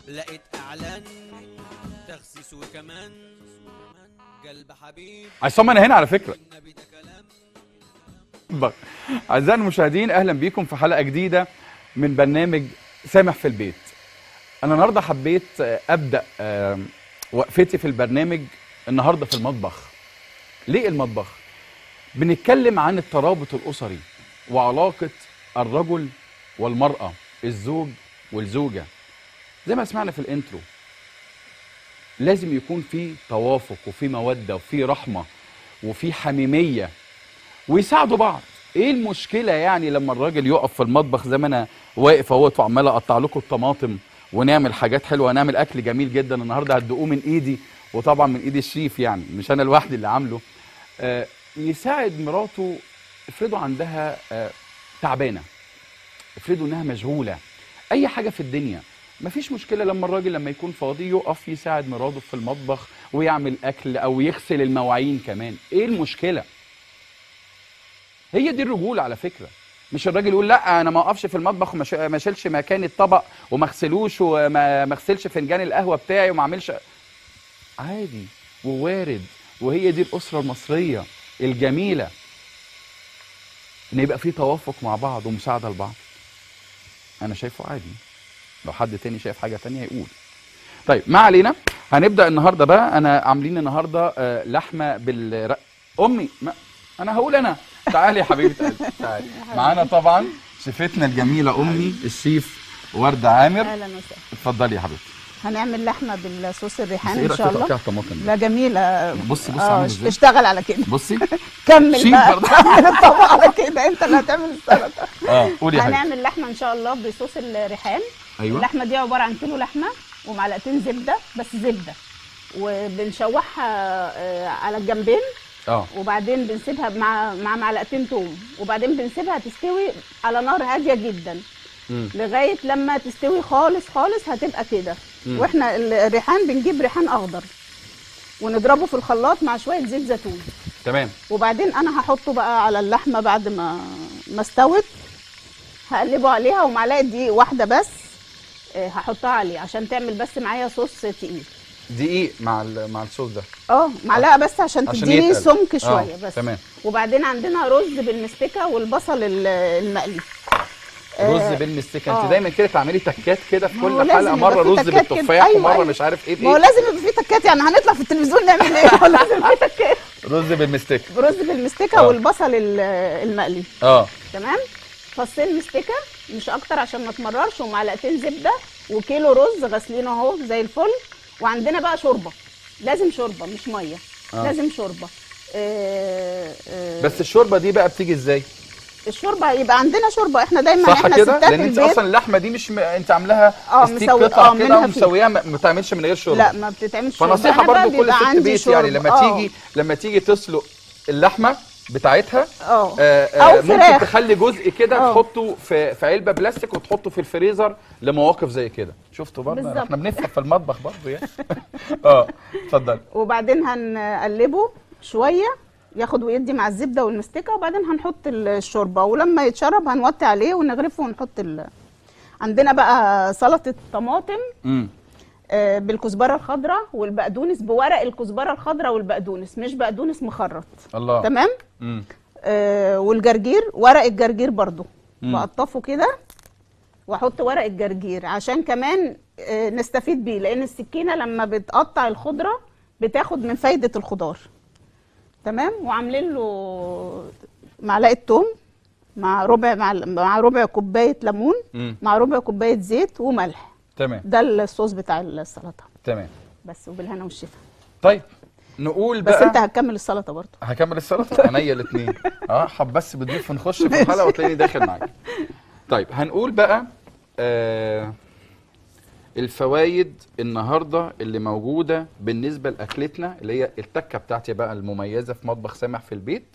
لقيت اعلان تخسيس وكمان قلب حبيب عصام انا هنا على فكره النبي ده كلام بق- اعزائي المشاهدين اهلا بيكم في حلقه جديده من برنامج سامح في البيت انا النهارده حبيت آه، ابدا آه، وقفتي في البرنامج النهارده في المطبخ ليه المطبخ بنتكلم عن الترابط الاسري وعلاقه الرجل والمراه الزوج والزوجه زي ما سمعنا في الانترو لازم يكون في توافق وفي موده وفي رحمه وفي حميميه ويساعدوا بعض ايه المشكله يعني لما الراجل يقف في المطبخ زي ما انا واقف اهوت وعمال اقطع لكم الطماطم ونعمل حاجات حلوه نعمل اكل جميل جدا النهارده هتدوقوه من ايدي وطبعا من ايد الشيف يعني مش انا لوحدي اللي عامله آه يساعد مراته افرضوا عندها آه تعبانه افرضوا انها مشغوله اي حاجه في الدنيا مفيش مشكله لما الراجل لما يكون فاضي يقف يساعد مراته في المطبخ ويعمل اكل او يغسل المواعين كمان ايه المشكله هي دي الرجوله على فكره مش الراجل يقول لا انا ما اقفش في المطبخ وما ش- ما اشيلش مكان الطبق وما اغسلوش وما ما اغسلش فنجان القهوه بتاعي وما اعملش عادي ووارد وهي دي الاسره المصريه الجميله ان يبقى في توافق مع بعض ومساعده لبعض انا شايفه عادي لو حد تاني شايف حاجه تانية يقول طيب ما علينا هنبدا النهارده بقى انا عاملين النهارده آه، لحمه بالرق امي ما انا هقول انا تعالي يا حبيبه قلبي تعالي معانا طبعا شيفتنا الجميله امي الشيف ورده عامر اهلا وسهلا اتفضلي يا حبيبتي هنعمل لحمه بالصوص بس الريحان ايه ان رايك شاء في الله تقطيع الطماطم دي؟ لا جميله بصي بصي اه عامل ازاي اشتغل على كده بصي كمل شيف بقى برضه. كمل الطبق على كده انت اللي هتعمل السلطه اه قولي يا حبيبتي هنعمل لحمه ان شاء الله بصوص الريحان ايوه اللحمه دي عباره عن كيلو لحمه ومعلقتين زبده بس زبده وبنشوحها آه، على الجنبين اه وبعدين بنسيبها مع مع معلقتين توم وبعدين بنسيبها تستوي على نار هاديه جدا مم. لغايه لما تستوي خالص خالص هتبقى كده مم. واحنا الريحان بنجيب ريحان اخضر ونضربه في الخلاط مع شويه زيت زيتون تمام وبعدين انا هحطه بقى على اللحمه بعد ما ما استوت هقلبه عليها ومعلقه دقيق واحده بس آه، هحطها عليه عشان تعمل بس معايا صوص تقيل دقيق مع ال- مع الصوص ده اه معلقه بس عشان عشان تديني يتقل. سمك آه، شويه بس تمام. وبعدين عندنا رز بالمستكه والبصل ال- المقلي رز آه، بالمستكه انت آه. دايما كده تعملي تكات كده في ما هو كل لازم حلقه يبقى مره في رز تكات كده. بالتفاح أيوة، ومره أيوة. مش عارف ايه ما هو بايه لازم يبقى في تكات يعني هنطلع في التلفزيون نعمل ايه ما هو لازم في تكات رز بالمستكه رز بالمستكه آه. والبصل ال- المقلي اه تمام فصين مستكه مش اكتر عشان ما تمررش ومعلقتين زبده وكيلو رز غاسلينه اهو زي الفل وعندنا بقى شوربه لازم شوربه مش ميه آه. آه. لازم شوربه آه آه بس الشوربه دي بقى بتيجي ازاي الشوربه يبقى عندنا شوربه احنا دايما صح احنا كده ستات لان انت البيت اصلا اللحمه دي مش م... انت عاملاها آه، ستيك مسوي- قطع آه، كده منها فيه. ومسويها ما ما بتعملش من غير شوربه لا ما بتتعملش شوربة. فنصيحه أنا بقى برضو كل بيبقى ست عندي بيت يعني شوربة. لما آه. تيجي لما تيجي تسلق اللحمه بتاعتها اه آه، آه، أو ممكن فراخ. تخلي جزء كده آه. تحطه في في علبه بلاستيك وتحطه في الفريزر لمواقف زي كده شفتوا برضه بالظبط. احنا بنفهم في المطبخ برضه يعني اه اتفضل وبعدين هنقلبه شويه ياخد ويدي مع الزبده والمستكه وبعدين هنحط الشوربه ولما يتشرب هنوطي عليه ونغرفه ونحط ال... عندنا بقى سلطه طماطم امم آه، بالكزبره الخضراء والبقدونس بورق الكزبره الخضراء والبقدونس مش بقدونس مخرط الله تمام امم آه والجرجير ورق الجرجير برضو مم. بقطفه كده واحط ورق الجرجير عشان كمان آه نستفيد بيه لان السكينه لما بتقطع الخضره بتاخد من فايده الخضار تمام وعاملين له معلقه توم مع ربع مع, مع ربع كوبايه ليمون امم مع ربع كوبايه زيت وملح تمام ده الصوص بتاع السلطه تمام بس وبالهنا والشفا طيب نقول بس بقى انت هتكمل السلطه برضو هكمل السلطه عينيا الاثنين اه حب بس بتضيف نخش في الحلقه وتلاقيني داخل معاك طيب هنقول بقى آه الفوائد النهارده اللي موجوده بالنسبه لاكلتنا اللي هي التكه بتاعتي بقى المميزه في مطبخ سامح في البيت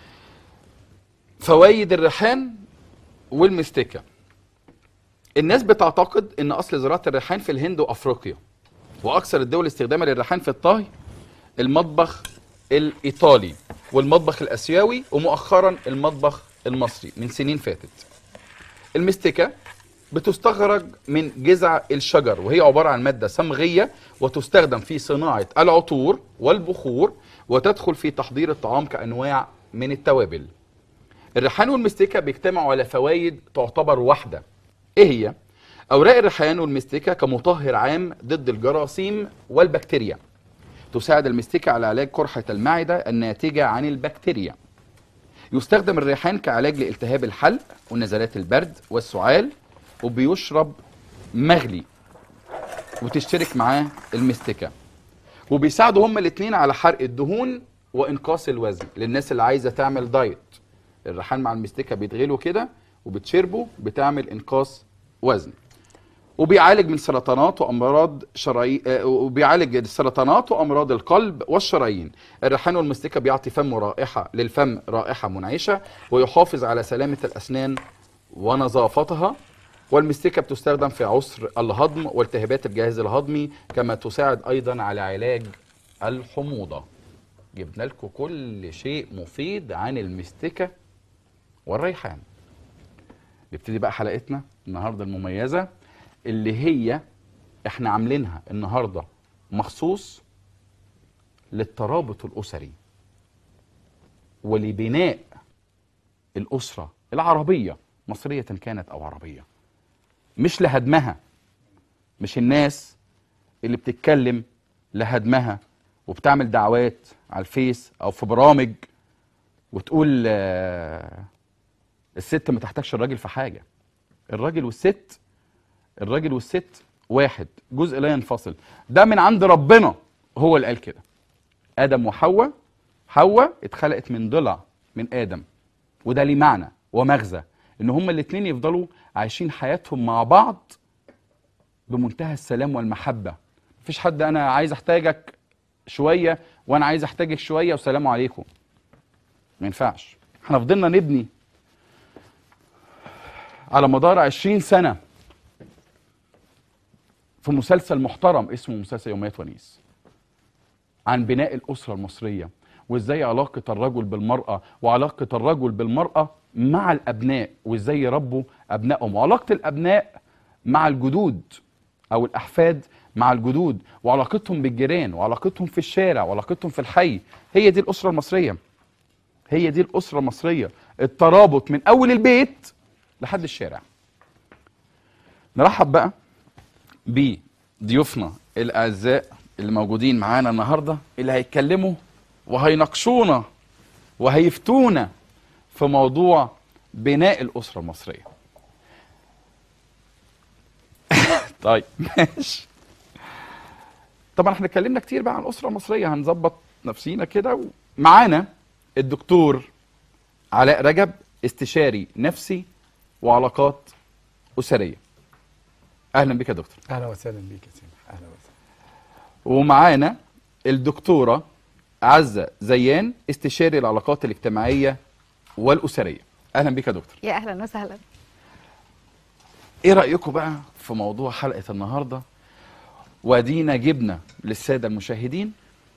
فوائد الريحان والمستكه الناس بتعتقد ان اصل زراعه الريحان في الهند وافريقيا واكثر الدول استخداما للريحان في الطهي المطبخ الايطالي والمطبخ الاسيوي ومؤخرا المطبخ المصري من سنين فاتت المستكه بتستخرج من جذع الشجر وهي عبارة عن مادة صمغية وتستخدم في صناعة العطور والبخور وتدخل في تحضير الطعام كأنواع من التوابل الريحان والمستكة بيجتمعوا على فوائد تعتبر واحدة ايه هي؟ اوراق الريحان والمستكة كمطهر عام ضد الجراثيم والبكتيريا تساعد المستكة على علاج قرحة المعدة الناتجة عن البكتيريا يستخدم الريحان كعلاج لالتهاب الحلق ونزلات البرد والسعال وبيشرب مغلي وتشترك معاه المستكة وبيساعدوا هما الاثنين على حرق الدهون وانقاص الوزن للناس اللي عايزه تعمل دايت الريحان مع المستكة بيتغلوا كده وبتشربه بتعمل انقاص وزن وبيعالج من سرطانات وامراض شرايين وبيعالج السرطانات وامراض القلب والشرايين الريحان والمستكة بيعطي فم رائحه للفم رائحه منعشه ويحافظ على سلامه الاسنان ونظافتها والمستكة بتستخدم في عسر الهضم والتهابات الجهاز الهضمي كما تساعد ايضا على علاج الحموضه جبنا لكم كل شيء مفيد عن المستكة والريحان نبتدي بقى حلقتنا النهارده المميزه اللي هي احنا عاملينها النهارده مخصوص للترابط الاسري ولبناء الاسره العربيه مصريه كانت او عربيه مش لهدمها مش الناس اللي بتتكلم لهدمها وبتعمل دعوات على الفيس او في برامج وتقول آه، الست ما تحتاجش الراجل في حاجه الراجل والست الراجل والست واحد جزء لا ينفصل ده من عند ربنا هو اللي قال كده ادم وحواء حواء اتخلقت من ضلع من ادم وده ليه معنى ومغزى ان هما الاثنين يفضلوا عايشين حياتهم مع بعض بمنتهى السلام والمحبه مفيش حد انا عايز احتاجك شويه وانا عايز احتاجك شويه وسلام عليكم ما ينفعش احنا فضلنا نبني على مدار 20 سنه في مسلسل محترم اسمه مسلسل يوميات ونيس عن بناء الأسرة المصرية وإزاي علاقة الرجل بالمرأة وعلاقة الرجل بالمرأة مع الأبناء وإزاي يربوا أبنائهم وعلاقة الأبناء مع الجدود أو الأحفاد مع الجدود وعلاقتهم بالجيران وعلاقتهم في الشارع وعلاقتهم في الحي هي دي الأسرة المصرية هي دي الأسرة المصرية الترابط من أول البيت لحد الشارع نرحب بقى بضيوفنا الاعزاء اللي موجودين معانا النهارده اللي هيتكلموا وهيناقشونا وهيفتونا في موضوع بناء الاسره المصريه. طيب ماشي. طبعا احنا اتكلمنا كتير بقى عن الاسره المصريه هنظبط نفسينا كده معانا الدكتور علاء رجب استشاري نفسي وعلاقات اسريه. اهلا بك يا دكتور. اهلا وسهلا بيك يا سامح اهلا وسهلا ومعانا الدكتورة عزة زيان استشاري العلاقات الاجتماعية والأسرية أهلا بك يا دكتور يا اهلا وسهلا إيه رأيكم بقى في موضوع حلقة النهاردة ودينا جبنا للسادة المشاهدين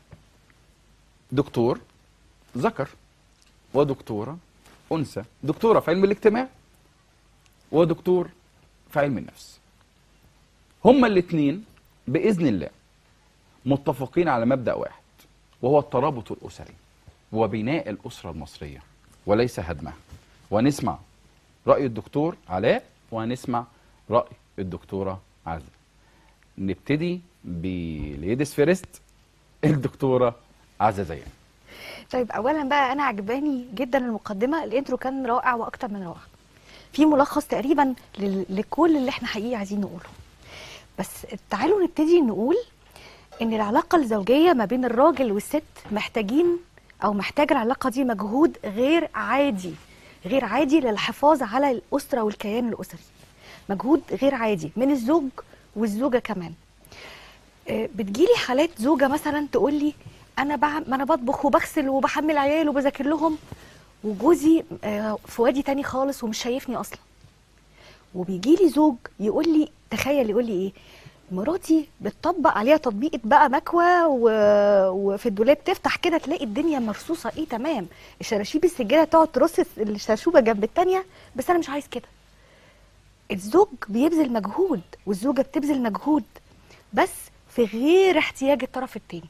دكتور ذكر ودكتورة أنثى دكتورة في علم الاجتماع ودكتور في علم النفس هما الاثنين بإذن الله متفقين على مبدأ واحد وهو الترابط الأسري وبناء الأسرة المصرية وليس هدمها ونسمع رأي الدكتور علاء ونسمع رأي الدكتورة عزة نبتدي بليديز فيرست الدكتورة عزة زيان طيب اولا بقى انا عجباني جدا المقدمه الانترو كان رائع واكتر من رائع في ملخص تقريبا لل- لكل اللي احنا حقيقي عايزين نقوله بس تعالوا نبتدي نقول ان العلاقه الزوجيه ما بين الراجل والست محتاجين او محتاج العلاقه دي مجهود غير عادي غير عادي للحفاظ على الاسره والكيان الاسري مجهود غير عادي من الزوج والزوجه كمان آه، بتجيلي حالات زوجه مثلا تقول لي انا بعم ما انا بطبخ وبغسل وبحمل عيال وبذاكر لهم وجوزي آه، في وادي تاني خالص ومش شايفني اصلا وبيجي لي زوج يقول لي تخيل يقول لي ايه مراتي بتطبق عليها تطبيقه بقى مكوى و... وفي الدولاب تفتح كده تلاقي الدنيا مرصوصه ايه تمام الشراشيب السجاده تقعد ترص الشرشوبه جنب التانيه بس انا مش عايز كده الزوج بيبذل مجهود والزوجه بتبذل مجهود بس في غير احتياج الطرف التاني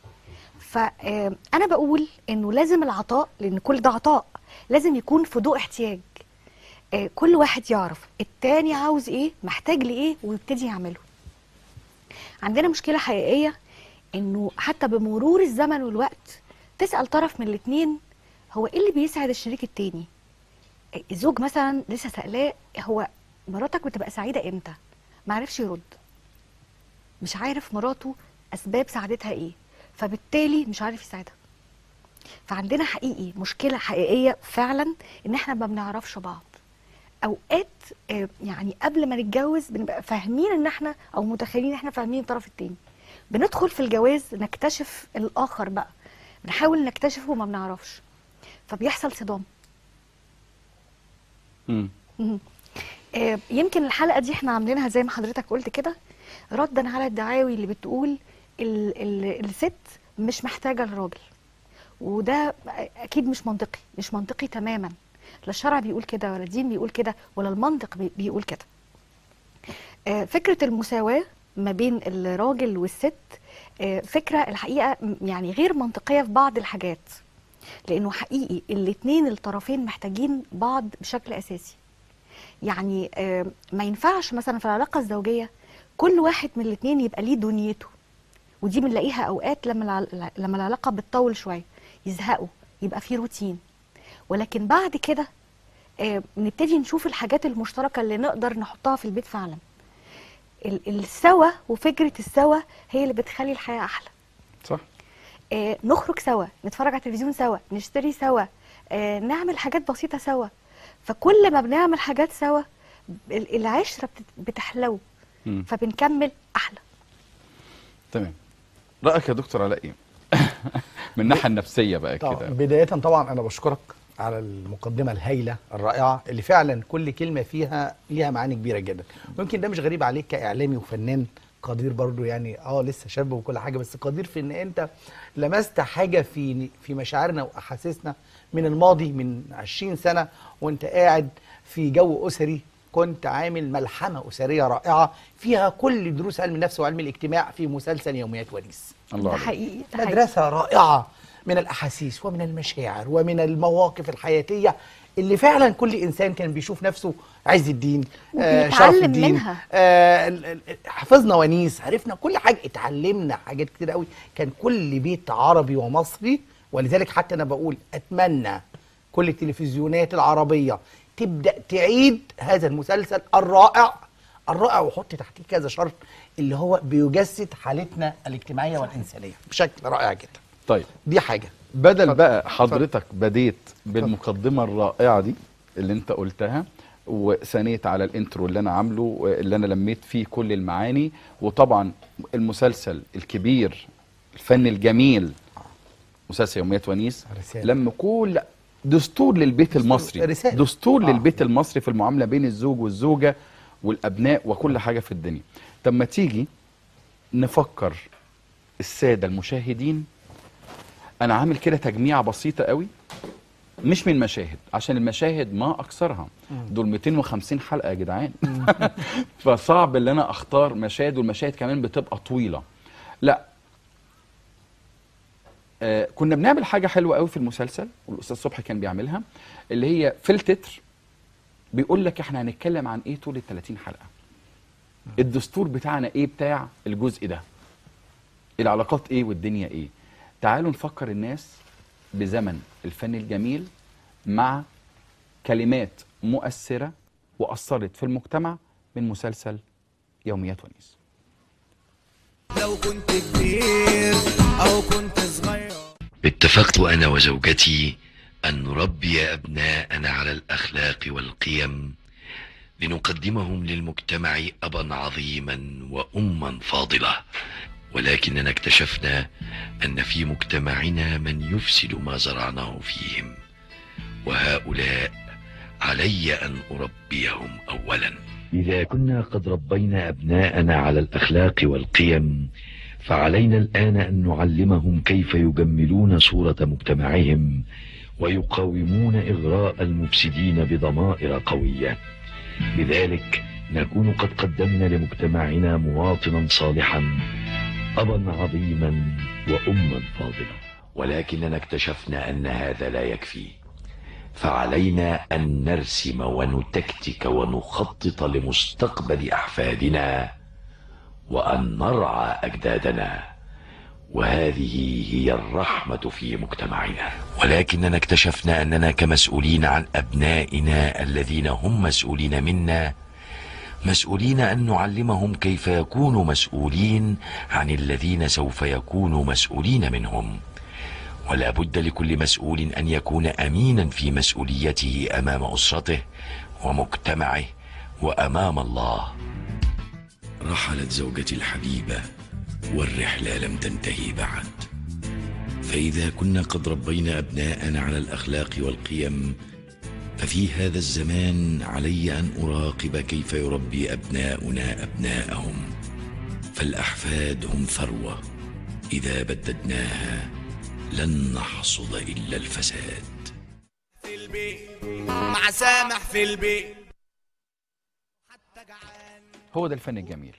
فانا بقول انه لازم العطاء لان كل ده عطاء لازم يكون في ضوء احتياج آه، كل واحد يعرف التاني عاوز ايه محتاج لايه ويبتدي يعمله عندنا مشكله حقيقيه انه حتى بمرور الزمن والوقت تسال طرف من الاتنين هو ايه اللي بيسعد الشريك التاني آه، الزوج مثلا لسه سألاه هو مراتك بتبقى سعيده امتى ما عرفش يرد مش عارف مراته اسباب سعادتها ايه فبالتالي مش عارف يساعدها فعندنا حقيقي مشكله حقيقيه فعلا ان احنا ما بنعرفش بعض اوقات آه، يعني قبل ما نتجوز بنبقى فاهمين ان احنا او متخيلين ان احنا فاهمين الطرف التاني بندخل في الجواز نكتشف الاخر بقى بنحاول نكتشفه وما بنعرفش فبيحصل صدام مم. مهم. آه، يمكن الحلقه دي احنا عاملينها زي ما حضرتك قلت كده ردا على الدعاوي اللي بتقول ال ال الست مش محتاجه الراجل وده اكيد مش منطقي مش منطقي تماما لا الشرع بيقول كده ولا الدين بيقول كده ولا المنطق بي- بيقول كده آه، فكره المساواه ما بين الراجل والست آه، فكره الحقيقه م- يعني غير منطقيه في بعض الحاجات لانه حقيقي الاتنين الطرفين محتاجين بعض بشكل اساسي يعني آه، ما ينفعش مثلا في العلاقه الزوجيه كل واحد من الاثنين يبقى ليه دنيته ودي بنلاقيها اوقات لما الع- لما العلاقه بتطول شويه يزهقوا يبقى في روتين ولكن بعد كده آه، نبتدي نشوف الحاجات المشتركه اللي نقدر نحطها في البيت فعلا ال- السوا وفكره السوا هي اللي بتخلي الحياه احلى صح آه، نخرج سوا نتفرج على التلفزيون سوا نشتري سوا آه، نعمل حاجات بسيطة سوا فكل ما بنعمل حاجات سوا ال- العشرة بتت- بتحلو مم. فبنكمل أحلى تمام رايك يا دكتور علاء ايه من الناحيه النفسيه بقى طبعا كده بداية طبعا أنا بشكرك على المقدمة الهائلة الرائعة اللي فعلا كل كلمة فيها ليها معاني كبيرة جدا ويمكن ده مش غريب عليك كإعلامي وفنان قدير برضو يعني اه لسه شاب وكل حاجة بس قدير في ان انت لمست حاجة في في مشاعرنا واحاسيسنا من الماضي من 20 سنة وانت قاعد في جو أسري كنت عامل ملحمة أسرية رائعة فيها كل دروس علم النفس وعلم الاجتماع في مسلسل يوميات ونيس الله ده عليك حقيقي ده حقيقي مدرسة رائعة من الأحاسيس ومن المشاعر ومن المواقف الحياتية اللي فعلا كل إنسان كان بيشوف نفسه عز الدين آه شرف وبيتعلم الدين منها. آه ال- ال- حفظنا ونيس عرفنا كل حاجة اتعلمنا حاجات كتير قوي كان كل بيت عربي ومصري ولذلك حتى أنا بقول أتمنى كل التلفزيونات العربية تبدأ تعيد هذا المسلسل الرائع الرائع وحط تحتيه كذا شرط اللي هو بيجسد حالتنا الاجتماعية والإنسانية بشكل رائع جدا طيب دي حاجة بدل اتفضل. بقى حضرتك بديت بالمقدمه الرائعه دي اللي انت قلتها وثنيت على الانترو اللي انا عامله اللي انا لميت فيه كل المعاني وطبعا المسلسل الكبير الفن الجميل مسلسل يوميات ونيس رسالة. لما كل دستور للبيت المصري رسالة. دستور آه. للبيت المصري في المعامله بين الزوج والزوجه والابناء وكل حاجه في الدنيا طب ما تيجي نفكر الساده المشاهدين انا عامل كده تجميعه بسيطه قوي مش من مشاهد عشان المشاهد ما اكثرها دول 250 حلقه يا جدعان فصعب ان انا اختار مشاهد والمشاهد كمان بتبقى طويله لا آه كنا بنعمل حاجه حلوه قوي في المسلسل والاستاذ صبحي كان بيعملها اللي هي في التتر بيقول لك احنا هنتكلم عن ايه طول ال 30 حلقه الدستور بتاعنا ايه بتاع الجزء ده العلاقات ايه والدنيا ايه تعالوا نفكر الناس بزمن الفن الجميل مع كلمات مؤثرة وأثرت في المجتمع من مسلسل يوميات ونيس لو كنت كبير او كنت صغير اتفقت انا وزوجتي ان نربي ابناءنا على الاخلاق والقيم لنقدمهم للمجتمع ابا عظيما واما فاضله ولكننا اكتشفنا ان في مجتمعنا من يفسد ما زرعناه فيهم وهؤلاء علي ان اربيهم اولا اذا كنا قد ربينا ابناءنا على الاخلاق والقيم فعلينا الآن أن نعلمهم كيف يجملون صورة مجتمعهم ويقاومون إغراء المفسدين بضمائر قوية لذلك نكون قد قدمنا لمجتمعنا مواطنا صالحا أبا عظيما وأما فاضلة ولكننا اكتشفنا أن هذا لا يكفي فعلينا أن نرسم ونتكتك ونخطط لمستقبل أحفادنا وأن نرعى أجدادنا وهذه هي الرحمة في مجتمعنا ولكننا اكتشفنا أننا كمسؤولين عن أبنائنا الذين هم مسؤولين منا مسؤولين أن نعلمهم كيف يكونوا مسؤولين عن الذين سوف يكونوا مسؤولين منهم ولا بد لكل مسؤول أن يكون أمينا في مسؤوليته أمام أسرته ومجتمعه وأمام الله رحلت زوجتي الحبيبة والرحلة لم تنتهي بعد فإذا كنا قد ربينا أبناءنا على الأخلاق والقيم ففي هذا الزمان علي أن أراقب كيف يربي أبناؤنا أبناءهم فالأحفاد هم ثروة إذا بددناها لن نحصد إلا الفساد في البيت مع سامح في البيت حتى جعان هو ده الفن الجميل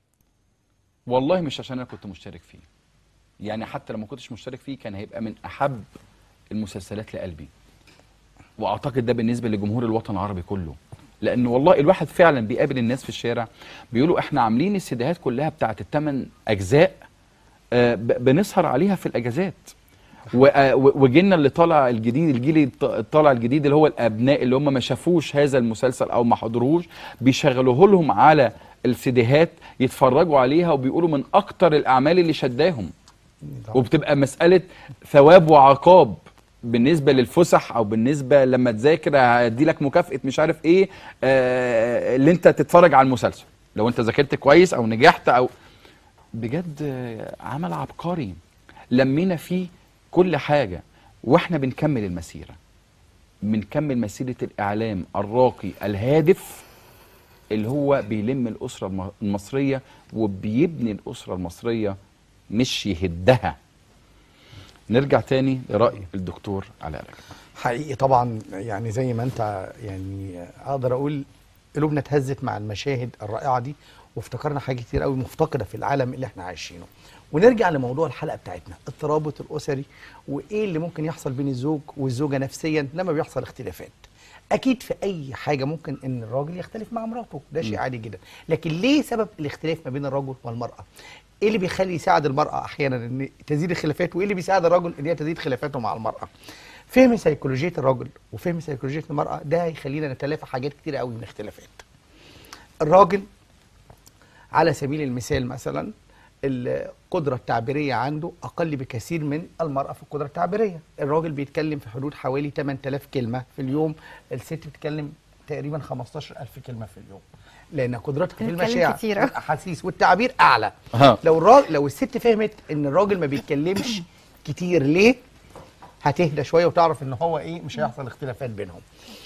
والله مش عشان انا كنت مشترك فيه يعني حتى لو ما كنتش مشترك فيه كان هيبقى من احب المسلسلات لقلبي واعتقد ده بالنسبه لجمهور الوطن العربي كله لان والله الواحد فعلا بيقابل الناس في الشارع بيقولوا احنا عاملين السيديهات كلها بتاعت الثمان اجزاء آه، ب- بنسهر عليها في الاجازات و- آه، و- وجيلنا اللي طالع الجديد الجيل الط- الطالع الجديد اللي هو الابناء اللي هم ما شافوش هذا المسلسل او ما حضروش بيشغلوه لهم على السيديهات يتفرجوا عليها وبيقولوا من اكتر الاعمال اللي شداهم وبتبقى مساله ثواب وعقاب بالنسبه للفسح او بالنسبه لما تذاكر هدي لك مكافاه مش عارف ايه آه اللي انت تتفرج على المسلسل لو انت ذاكرت كويس او نجحت او بجد آه، عمل عبقري لمينا فيه كل حاجه واحنا بنكمل المسيره بنكمل مسيره الاعلام الراقي الهادف اللي هو بيلم الاسره الم- المصريه وبيبني الاسره المصريه مش يهدها نرجع تاني لراي الدكتور علاء رجب حقيقي طبعا يعني زي ما انت يعني اقدر اقول قلوبنا اتهزت مع المشاهد الرائعه دي وافتكرنا حاجات كتير قوي مفتقده في العالم اللي احنا عايشينه ونرجع لموضوع الحلقه بتاعتنا الترابط الاسري وايه اللي ممكن يحصل بين الزوج والزوجه نفسيا لما بيحصل اختلافات اكيد في اي حاجه ممكن ان الراجل يختلف مع مراته ده شيء عادي جدا لكن ليه سبب الاختلاف ما بين الرجل والمراه ايه اللي بيخلي يساعد المراه احيانا ان تزيد الخلافات وايه اللي بيساعد الرجل ان هي تزيد خلافاته مع المراه فهم سيكولوجيه الرجل وفهم سيكولوجيه المراه ده هيخلينا نتلافى حاجات كتير قوي من الاختلافات الراجل على سبيل المثال مثلا القدرة التعبيرية عنده أقل بكثير من المرأة في القدرة التعبيرية الراجل بيتكلم في حدود حوالي 8000 كلمة في اليوم الست بتتكلم تقريبا 15000 كلمة في اليوم لأن قدرتها في بتتكلم المشاعر كتير. والأحاسيس والتعبير أعلى ها. لو الراجل لو الست فهمت إن الراجل ما بيتكلمش كتير ليه هتهدى شوية وتعرف إن هو إيه مش هيحصل اختلافات بينهم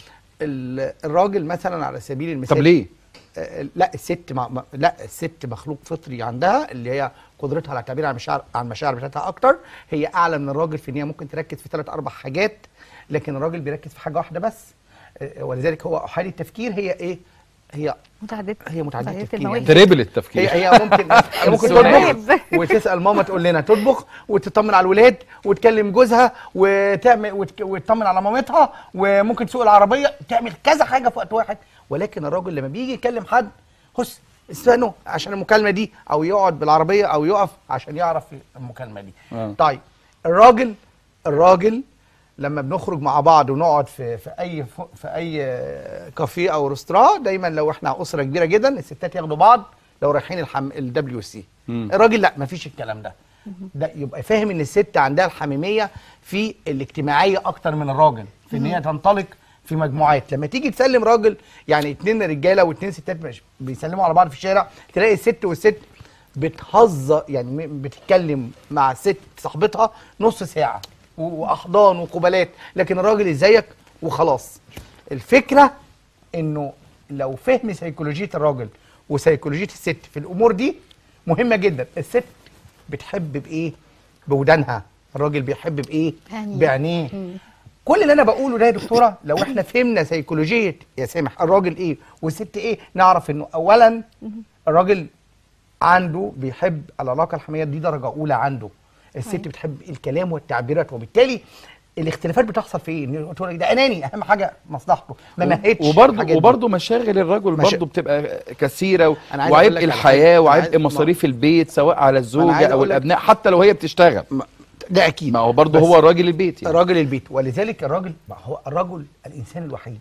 ال- الراجل مثلا على سبيل المثال طب ليه؟ آه، لا الست ما ما- لا الست مخلوق فطري عندها اللي هي قدرتها على التعبير عن المشاعر عن المشاعر بتاعتها اكتر هي اعلى من الراجل في ان هي ممكن تركز في ثلاث اربع حاجات لكن الراجل بيركز في حاجه واحده بس آه، ولذلك هو حالة التفكير هي ايه هي متعدده هي متعدده متعددة التفكير المواهب. يعني. تريبل التفكير هي هي ممكن هي ممكن سؤال. تطبخ وتسال ماما تقول لنا تطبخ وتطمن على الولاد وتكلم جوزها وتعمل وتك- وتطمن على مامتها وممكن تسوق العربيه تعمل كذا حاجه في وقت واحد ولكن الراجل لما بيجي يكلم حد هس استنوا عشان المكالمه دي او يقعد بالعربيه او يقف عشان يعرف المكالمه دي آه. طيب الراجل الراجل لما بنخرج مع بعض ونقعد في في اي ف- في اي كافيه او ريستوران دايما لو احنا اسره كبيره جدا الستات ياخدوا بعض لو رايحين الحم الدبليو سي مم. الراجل لا مفيش الكلام ده ده يبقى فاهم ان الست عندها الحميميه في الاجتماعيه اكتر من الراجل في ان هي تنطلق في مجموعات لما تيجي تسلم راجل يعني اتنين رجاله واتنين ستات مش بيسلموا على بعض في الشارع تلاقي الست والست بتهزر يعني م- بتتكلم مع ست صاحبتها نص ساعه و- واحضان وقبلات لكن الراجل ازيك وخلاص الفكره انه لو فهم سيكولوجيه الراجل وسيكولوجيه الست في الامور دي مهمه جدا الست بتحب بايه بودانها الراجل بيحب بايه بعينيه. بعينيه كل اللي انا بقوله ده يا دكتوره لو احنا فهمنا سيكولوجيه يا سامح الراجل ايه والست ايه نعرف انه اولا الراجل عنده بيحب العلاقه الحميميه دي درجه اولى عنده الست أيوة. بتحب الكلام والتعبيرات وبالتالي الاختلافات بتحصل في ايه؟ إن تقول لك ده اناني اهم حاجه مصلحته ما مهدش وبرضه الحاجات دي. وبرضه مشاغل الرجل مشا- برضه بتبقى كثيره و- أنا عايز أقول وعبء لك على الحياه حاجة. أنا وعبء عايز- مصاريف البيت سواء على عايز الزوجه او أقول لك- الابناء حتى لو هي بتشتغل ما- ده اكيد ما هو برضه بس هو راجل البيت يعني. راجل البيت ولذلك الراجل ما هو الرجل الانسان الوحيد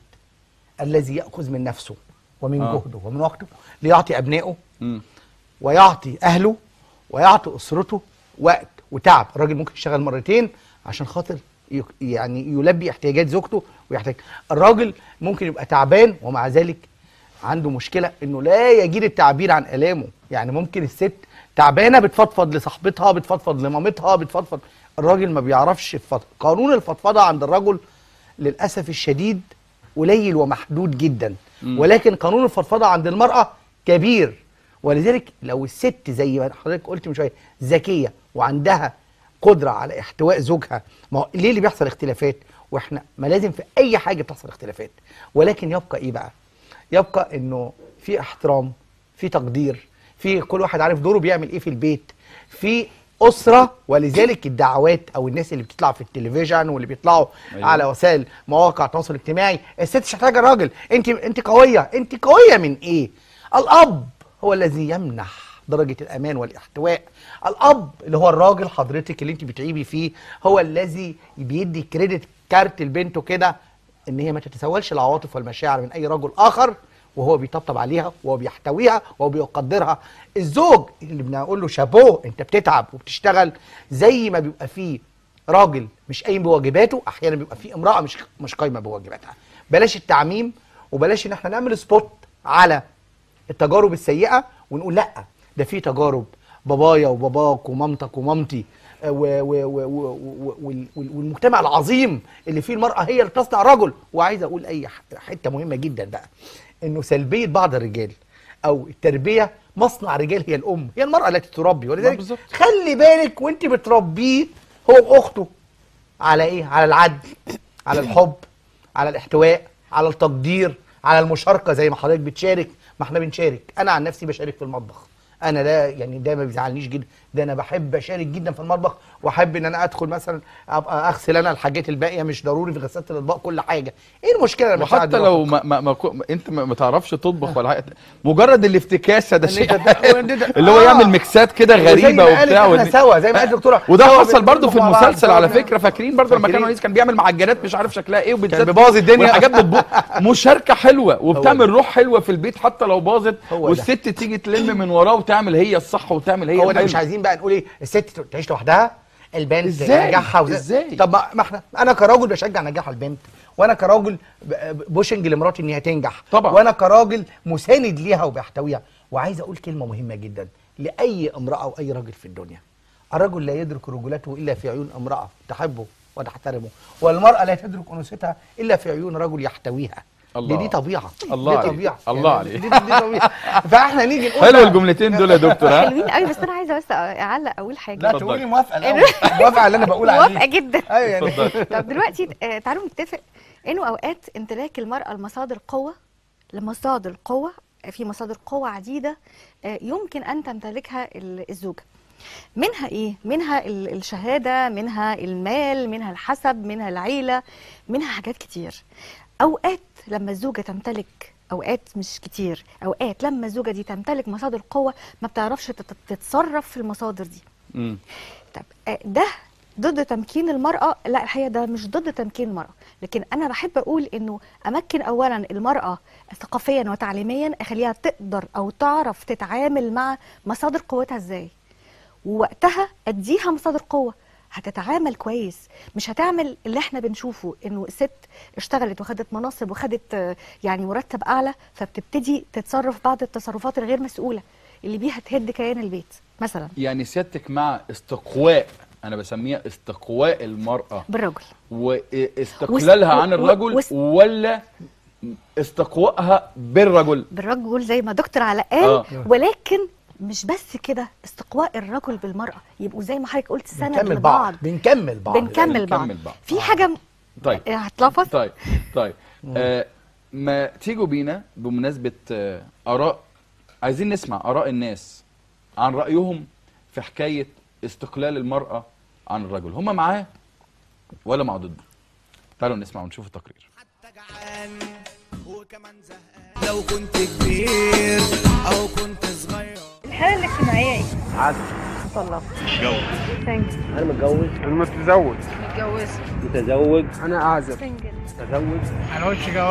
الذي ياخذ من نفسه ومن آه. جهده ومن وقته ليعطي ابنائه مم. ويعطي اهله ويعطي اسرته وقت وتعب الراجل ممكن يشتغل مرتين عشان خاطر ي- يعني يلبي احتياجات زوجته ويحتاج الراجل ممكن يبقى تعبان ومع ذلك عنده مشكله انه لا يجيد التعبير عن الامه يعني ممكن الست تعبانه بتفضفض لصاحبتها بتفضفض لمامتها بتفضفض الراجل ما بيعرفش يفضفض قانون الفضفضه عند الرجل للاسف الشديد قليل ومحدود جدا ولكن قانون الفضفضه عند المراه كبير ولذلك لو الست زي ما حضرتك قلت من شويه ذكيه وعندها قدره على احتواء زوجها ما هو ليه اللي بيحصل اختلافات واحنا ما لازم في اي حاجه بتحصل اختلافات ولكن يبقى ايه بقى يبقى انه في احترام في تقدير في كل واحد عارف دوره بيعمل ايه في البيت في اسره ولذلك الدعوات او الناس اللي بتطلع في التلفزيون واللي بيطلعوا أيوة. أيوة. على وسائل مواقع التواصل الاجتماعي الست مش محتاجه راجل انت انت قويه انت قويه من ايه الاب هو الذي يمنح درجه الامان والاحتواء الاب اللي هو الراجل حضرتك اللي انت بتعيبي فيه هو الذي بيدي كريدت كارت لبنته كده ان هي ما تتسولش العواطف والمشاعر من اي رجل اخر وهو بيطبطب عليها وهو بيحتويها وهو بيقدرها الزوج اللي بنقول له شابوه انت بتتعب وبتشتغل زي ما بيبقى فيه راجل مش قايم بواجباته احيانا بيبقى فيه امراه مش مش قايمه بواجباتها بلاش التعميم وبلاش ان احنا نعمل سبوت على التجارب السيئه ونقول لا ده في تجارب بابايا وباباك ومامتك ومامتي آه، و- و- و- و- و- وال- وال- والمجتمع العظيم اللي فيه المراه هي اللي تصنع رجل وعايز اقول اي ح- حته مهمه جدا بقى انه سلبيه بعض الرجال او التربيه مصنع رجال هي الام هي المراه التي تربي ولذلك بالظبط. خلي بالك وانت بتربيه هو واخته على ايه على العدل على الحب على الاحتواء على التقدير على المشاركه زي ما حضرتك بتشارك ما احنا بنشارك انا عن نفسي بشارك في المطبخ انا لا يعني ده ما بيزعلنيش جدا ده انا بحب اشارك جدا في المطبخ واحب ان انا ادخل مثلا ابقى اغسل انا الحاجات الباقيه مش ضروري في غساله الاطباق كل حاجه ايه المشكله لما وحتى لو ما ما ما كو- انت ما ما تعرفش تطبخ ولا حاجه مجرد الافتكاسه ده إن شيء أنت تق- وإن أنت- اللي هو آه. يعمل ميكسات كده وزي غريبه ما قالت وبتاع إحنا ودي- سوا زي ما قالت الدكتوره وده سوا حصل برضه في بنطبخ مع بعض، المسلسل سوا على بنعمل. فكره فاكرين برضه لما كان فاكرين؟ رئيس كان بيعمل معجنات مش عارف شكلها ايه وبالذات بيبوظ الدنيا. والحاجات بتبوظ مشاركه حلوه وبتعمل روح حلوه في البيت حتى لو باظت هو ده. والست تيجي تلم من وراه وتعمل هي الصح وتعمل هي هو ده الحلو. مش عايزين بقى نقول ايه الست تعيش لوحدها البنت إزاي؟ نجاحها وزي- إزاي؟ طب ما ما احنا انا كراجل بشجع نجاح البنت وانا كراجل ب- ب- بوشنج لمراتي ان هي تنجح طبعا. وانا كراجل مساند ليها وبحتويها وعايز اقول كلمه مهمه جدا لاي امراه او اي راجل في الدنيا الرجل لا يدرك رجولته الا في عيون امراه تحبه وتحترمه والمراه لا تدرك انوثتها الا في عيون رجل يحتويها الله. دي, دي طبيعه الله دي عليك. طبيعه الله يعني عليك. دي, دي طبيعه فاحنا نيجي نقول حلو بقى- الجملتين دول يا دكتور ها حلوين قوي بس انا عايزه بس اعلق اقول حاجه لا اتفضل. تقولي موافقه الاول موافقه على اللي انا بقول عليه موافقه جدا ايوه يعني اتفضل. طب دلوقتي آه، تعالوا نتفق انه اوقات امتلاك المراه لمصادر قوه لمصادر قوه في مصادر قوه عديده آه، يمكن ان تمتلكها ال- الزوجه منها ايه منها ال- الشهاده منها المال منها الحسب منها العيله منها حاجات كتير اوقات لما الزوجه تمتلك اوقات مش كتير اوقات لما الزوجه دي تمتلك مصادر قوه ما بتعرفش تت- تتصرف في المصادر دي مم. طب آه، ده ضد تمكين المرأة لا الحقيقة ده مش ضد تمكين المرأة لكن أنا بحب أقول إنه أمكن أولا المرأة ثقافيا وتعليميا أخليها تقدر أو تعرف تتعامل مع مصادر قوتها إزاي ووقتها أديها مصادر قوة هتتعامل كويس مش هتعمل اللي احنا بنشوفه انه الست اشتغلت وخدت مناصب وخدت آه، يعني مرتب اعلى فبتبتدي تتصرف بعض التصرفات الغير مسؤولة اللي بيها تهد كيان البيت مثلا يعني سيادتك مع استقواء انا بسميها استقواء المرأة بالرجل واستقلالها وس- عن و- الرجل وس- ولا استقوائها بالرجل بالرجل زي ما دكتور علاء قال آه. ولكن مش بس كده استقواء الرجل بالمرأة يبقوا زي ما حضرتك قلت سند بنكمل لبعض بعض بنكمل بعض بنكمل بعض بنكمل بعض. في حاجة طيب إيه، هتلفظ طيب طيب آه ما تيجوا بينا بمناسبة آه آراء عايزين نسمع آراء الناس عن رأيهم في حكاية استقلال المرأة عن الرجل هم معاه ولا مع ضده تعالوا نسمع ونشوف التقرير حتى جعان وكمان زهقان لو كنت كبير او كنت صغير الحالة الاجتماعية ايه؟ انا متزوج متجوزة متزوج انا اعزب سنجل متزوج ايه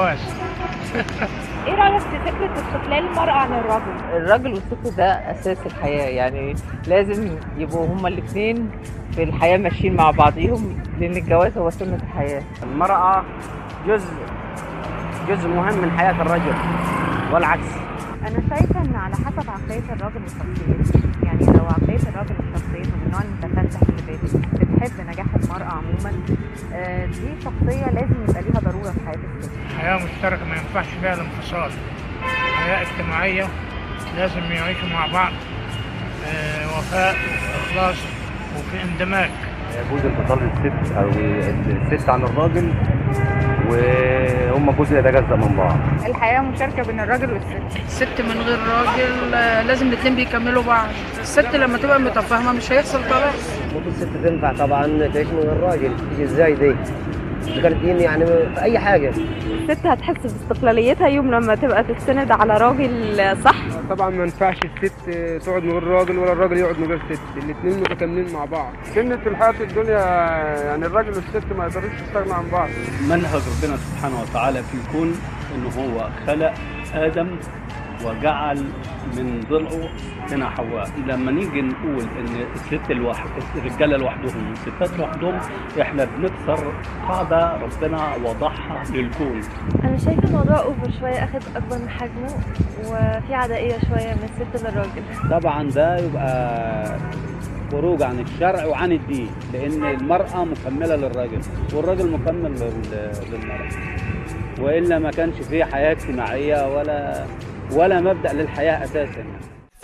رأيك في فكرة استقلال المرأة عن الرجل؟ الراجل والست ده اساس الحياه يعني لازم يبقوا هما الاثنين في الحياه ماشيين مع بعضيهم لان الجواز هو سنه الحياه المرأة جزء جزء مهم من حياة الرجل والعكس انا شايفه ان على حسب عقليه الراجل وشخصيته يعني لو عقليه الراجل وشخصيته من النوع المتفتح اللي بت- بتحب نجاح المراه عموما آه، دي شخصيه لازم يبقى ليها ضروره في حياه الست حياة مشتركة ما ينفعش فيها الانفصال حياة اجتماعية لازم يعيشوا مع بعض آه، وفاء وإخلاص وفي اندماج يجوز انفصال الست او الست عن الراجل وهم جزء يتجزأ من بعض الحياه مشاركه بين الراجل والست الست من غير راجل آه، لازم الاتنين بيكملوا بعض الست لما تبقى متفاهمة مش هيحصل طلاق ممكن الست تنفع طبعا تعيش من غير راجل تيجي ازاي دي إذا كانت دين يعني في اي حاجه الست هتحس باستقلاليتها يوم لما تبقى تستند على راجل صح طبعا ما ينفعش الست تقعد من غير راجل ولا الراجل يقعد من غير ست الاثنين متكاملين مع بعض سنة الحياة الدنيا يعني الراجل والست ما يقدروش يستغنوا عن بعض منهج ربنا سبحانه وتعالى في الكون انه هو خلق ادم وجعل من ضلعه هنا حواء لما نيجي نقول ان الست الواحد الرجاله لوحدهم والستات لوحدهم احنا بنكسر قاعده ربنا وضعها للكون انا شايفه الموضوع اوفر شويه اخد اكبر من حجمه وفي عدائيه شويه من الست للراجل طبعا ده يبقى خروج عن الشرع وعن الدين لان المرأة مكملة للراجل والراجل مكمل لل- للمرأة والا ما كانش فيه حياة اجتماعية ولا ولا مبدأ للحياة اساسا يعني.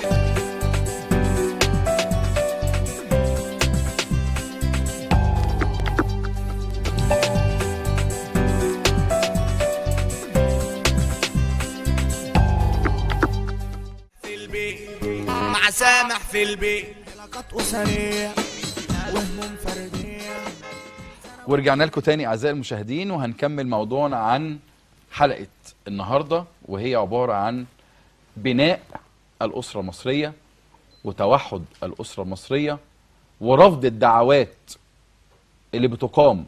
في البيت مع سامح في البيت علاقات أسرية وهموم فردية ورجعنا لكم تاني اعزائي المشاهدين وهنكمل موضوعنا عن حلقه النهارده وهي عباره عن بناء الاسره المصريه وتوحد الاسره المصريه ورفض الدعوات اللي بتقام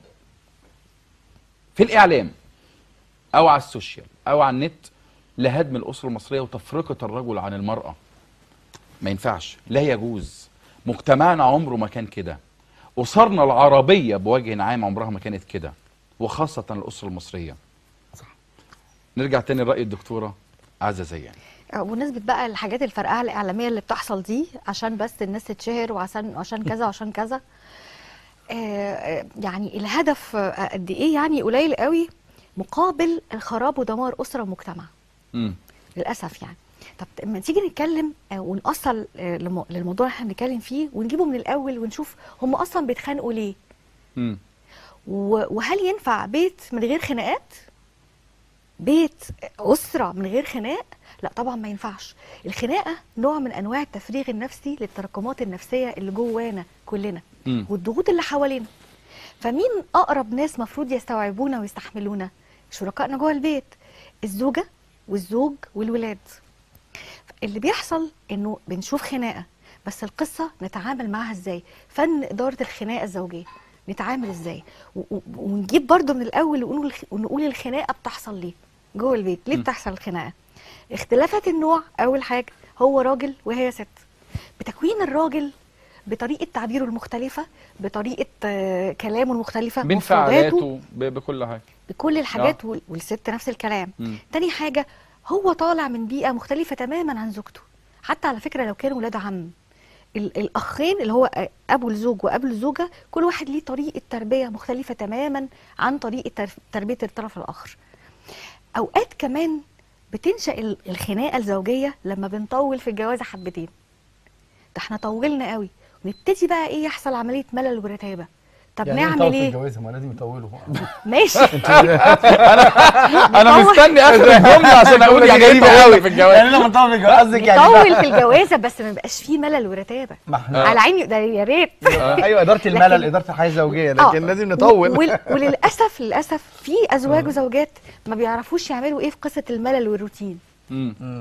في الاعلام او على السوشيال او على النت لهدم الاسره المصريه وتفرقه الرجل عن المراه ما ينفعش لا يجوز مجتمعنا عمره ما كان كده أسرنا العربية بوجه عام عمرها ما كانت كده وخاصة الأسرة المصرية صح نرجع تاني لرأي الدكتورة عزة زيان آه، بمناسبة بقى الحاجات الفرقعة الإعلامية اللي بتحصل دي عشان بس الناس تتشهر وعشان عشان كذا وعشان كذا آه، آه، يعني الهدف آه، قد إيه يعني قليل قوي مقابل الخراب ودمار أسرة ومجتمع مم. للأسف يعني طب لما تيجي نتكلم آه، ونأصل آه، لمو- للموضوع اللي احنا بنتكلم فيه ونجيبه من الأول ونشوف هم أصلا بيتخانقوا ليه مم. و- وهل ينفع بيت من غير خناقات بيت أسرة من غير خناق لا طبعا ما ينفعش الخناقة نوع من أنواع التفريغ النفسي للتراكمات النفسية اللي جوانا كلنا مم. والضغوط اللي حوالينا فمين أقرب ناس مفروض يستوعبونا ويستحملونا شركائنا جوه البيت الزوجة والزوج والولاد اللي بيحصل انه بنشوف خناقه بس القصه نتعامل معاها ازاي فن اداره الخناقه الزوجيه نتعامل ازاي و- و- ونجيب برضو من الاول ونقول الخ- ونقول الخناقه بتحصل ليه جوه البيت ليه م. بتحصل الخناقه اختلافات النوع اول حاجه هو راجل وهي ست بتكوين الراجل بطريقه تعبيره المختلفه بطريقه آه، كلامه المختلفه مفرداته بانفعالاته ب- بكل حاجة بكل الحاجات وال- والست نفس الكلام مم. تاني حاجة هو طالع من بيئة مختلفة تماما عن زوجته حتى على فكرة لو كانوا ولاد عم ال- الأخين اللي هو أبو الزوج وأبو الزوجة كل واحد ليه طريقة تربية مختلفة تماما عن طريقة تر- تربية الطرف الآخر أوقات كمان بتنشأ ال- الخناقة الزوجية لما بنطول في الجوازة حبتين ده احنا طولنا قوي ونبتدي بقى ايه يحصل عملية ملل ورتابة طب يعني نعمل يطول في ايه الجواز ما لازم يطولوا ماشي انا مستني اخر الجمله عشان اقول يعني ايه طولنا في الجواز يعني لما نطول في الجواز قصدك يعني نطول في الجوازه بس ما يبقاش فيه ملل ورتابه ما احنا على عيني ده يا ريت ايوه اداره الملل لكن- اداره الحياه الزوجيه آه. لكن لازم نطول وال- وللاسف للاسف في ازواج وزوجات ما بيعرفوش يعملوا ايه في قصه الملل والروتين مم.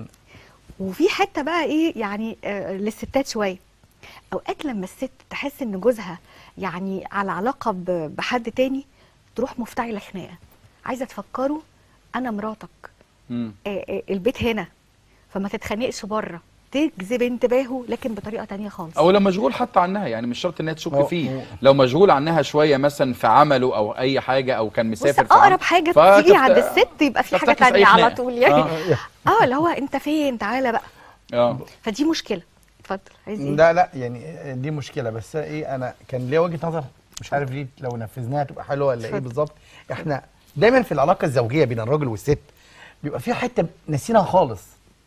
وفي حته بقى ايه يعني آه للستات شويه اوقات لما الست تحس ان جوزها يعني على علاقه ب- بحد تاني تروح مفتعله خناقه عايزه تفكره انا مراتك مم. آه آه البيت هنا فما تتخانقش بره تجذب انتباهه لكن بطريقه تانية خالص او لو مشغول حتى عنها يعني مش شرط انها تشك هو- فيه هو- لو مشغول عنها شويه مثلا في عمله او اي حاجه او كان بص مسافر في اقرب عمل. حاجه فتفت- تيجي عند الست يبقى في حاجه تفتكس أي تانية على خناقة. طول يعني آه. اه اللي هو انت فين تعالى بقى اه فدي مشكله اتفضل عايز ايه لا لا يعني دي مشكله بس ايه انا كان ليا وجهه نظر مش عارف دي لو نفذناها تبقى حلوه ولا ايه اتفضل. بالظبط احنا دايما في العلاقه الزوجيه بين الراجل والست بيبقى في حته ناسينها خالص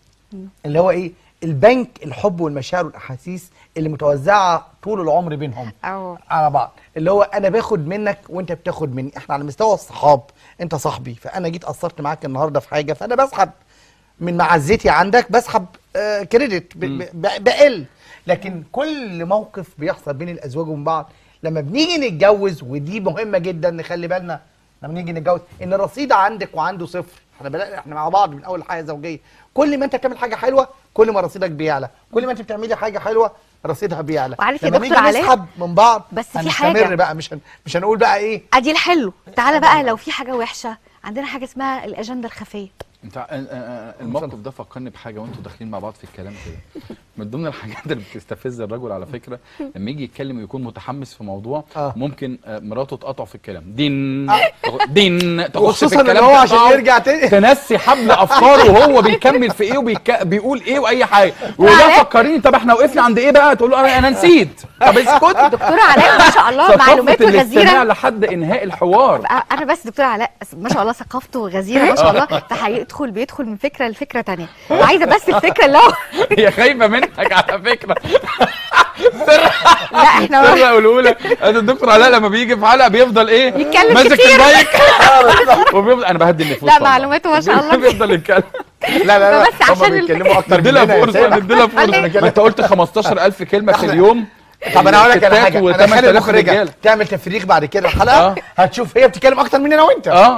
اللي هو ايه البنك الحب والمشاعر والاحاسيس اللي متوزعه طول العمر بينهم اه على بعض اللي هو انا باخد منك وانت بتاخد مني احنا على مستوى الصحاب انت صاحبي فانا جيت قصرت معاك النهارده في حاجه فانا بسحب من معزتي عندك بسحب آه كريدت ب- ب- ب- بقل لكن كل موقف بيحصل بين الازواج وبين بعض لما بنيجي نتجوز ودي مهمه جدا نخلي بالنا لما نيجي نتجوز ان الرصيد عندك وعنده صفر احنا بلا احنا مع بعض من اول حاجه زوجيه كل ما انت بتعمل حاجه حلوه كل ما رصيدك بيعلى كل ما انت بتعملي حاجه حلوه رصيدها بيعلى وعارف يا لما دكتور نيجي علاء، نسحب من بعض بس في هنستمر حاجة. بقى مش هن... مش هنقول بقى ايه ادي الحلو تعالى بقى لو في حاجه وحشه عندنا حاجه اسمها الاجنده الخفيه انت ع- آه، آه، الموقف ده فكرني بحاجه وانتوا داخلين مع بعض في الكلام كده من ضمن الحاجات اللي بتستفز الرجل على فكره لما يجي يتكلم ويكون متحمس في موضوع آه. ممكن آه، مراته تقطع في الكلام دين دين تخش في وخصوصا ان الكلام هو عشان تقطعه. يرجع تاني تنسي حبل افكاره وهو بيكمل في ايه وبيك... بيقول ايه واي حاجه ويقول لها فكريني طب احنا وقفنا عند ايه بقى تقول له انا انا نسيت طب اسكت دكتوره علاء ما شاء الله ثقافه معلوماته الاستماع غزيره لحد انهاء الحوار انا بس دكتوره علاء ما شاء الله ثقافته غزيره ما شاء الله فهيدخل بيدخل من فكره لفكره تانية وعايزه بس الفكره اللي هو هي خايفه منك على فكره لا احنا سر اقوله لك انا الدكتور علاء لما بيجي في حلقه بيفضل ايه يتكلم ماسك كتير. المايك وبيفضل انا بهدي النفوس لا والله. معلوماته ما شاء الله بيفضل يتكلم لا لا لا فبس هما عشان بيتكلموا اكتر نديلها مننا يا فرصه سامح. نديلها فرصه ما انت قلت 15000 كلمه في إحنا- اليوم طب انا هقول لك على حاجه انا خلي و8000 المخرجه رجاله تعمل تفريغ بعد كده الحلقه آه. هتشوف هي بتتكلم اكتر مننا وانت اه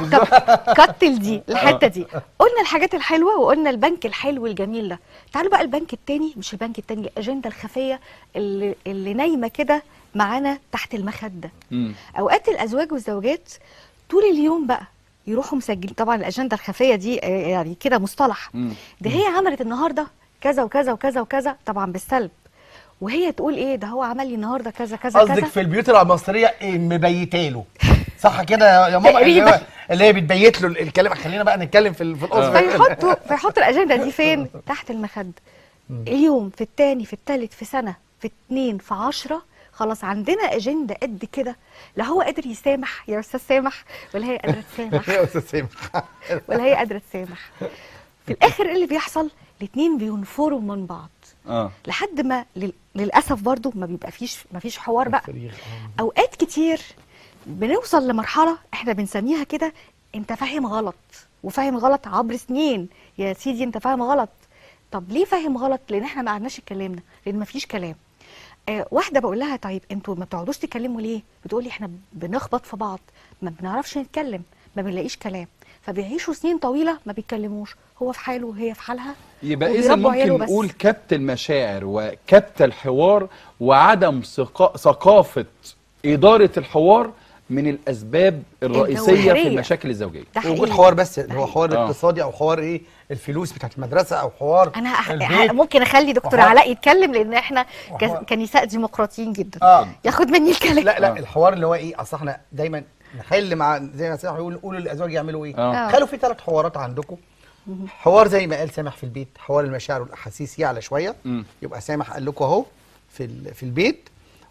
اه كتل دي الحته دي قلنا الحاجات الحلوه وقلنا البنك الحلو الجميل ده تعالوا بقى البنك التاني مش البنك التاني الاجنده الخفيه اللي, اللي نايمه كده معانا تحت المخده مم. اوقات الازواج والزوجات طول اليوم بقى يروحوا مسجلين طبعا الاجنده الخفيه دي آه، يعني كده مصطلح مم. ده هي عملت النهارده كذا وكذا وكذا وكذا طبعا بالسلب وهي تقول ايه ده هو عمل لي النهارده كذا كذا قصدك كذا في البيوت المصريه إيه مبيتاله صح كده يا ماما اللي تقريباً. هو- اللي هي بتبيت له الكلام خلينا بقى نتكلم في ال- في القصه فيحطوا فيحطوا الاجنده دي فين تحت المخده اليوم في التاني في التالت في سنه في اتنين في عشرة خلاص عندنا اجنده قد كده لا هو قادر يسامح يا استاذ سامح ولا هي قادره تسامح يا استاذ سامح ولا هي قادره تسامح في الاخر ايه اللي بيحصل الاتنين بينفروا من بعض اه لحد ما لل- للاسف برضو ما بيبقى فيش ما فيش حوار بقى اوقات كتير بنوصل لمرحله احنا بنسميها كده انت فاهم غلط وفاهم غلط عبر سنين يا سيدي انت فاهم غلط طب ليه فاهم غلط لان احنا ما قعدناش اتكلمنا لان ما فيش كلام آه واحده بقول لها طيب انتوا ما بتقعدوش تتكلموا ليه بتقولي احنا بنخبط في بعض ما بنعرفش نتكلم ما بنلاقيش كلام فبيعيشوا سنين طويله ما بيتكلموش هو في حاله وهي في حالها يبقى اذا وبيربوا عياله ممكن بس. نقول كبت المشاعر وكبت الحوار وعدم ثقا- ثقافه اداره الحوار من الاسباب الرئيسيه في الجوهرية. المشاكل الزوجيه ده حقيقي. وجود حوار بس اللي هو حوار آه. اقتصادي او حوار ايه الفلوس بتاعت المدرسه او حوار انا أح... البيت. ممكن اخلي دكتور وحوار- علاء يتكلم لان احنا ك... وحوار- كنساء ديمقراطيين جدا اه ياخد مني الكلام لا لا آه. الحوار اللي هو ايه اصل احنا دايما نحل مع زي ما سامح يقول قولوا للازواج يعملوا ايه آه. آه. خلوا في ثلاث حوارات عندكم حوار زي ما قال سامح في البيت حوار المشاعر والاحاسيس يعلى شويه مم. يبقى سامح قال لكم اهو في ال- في البيت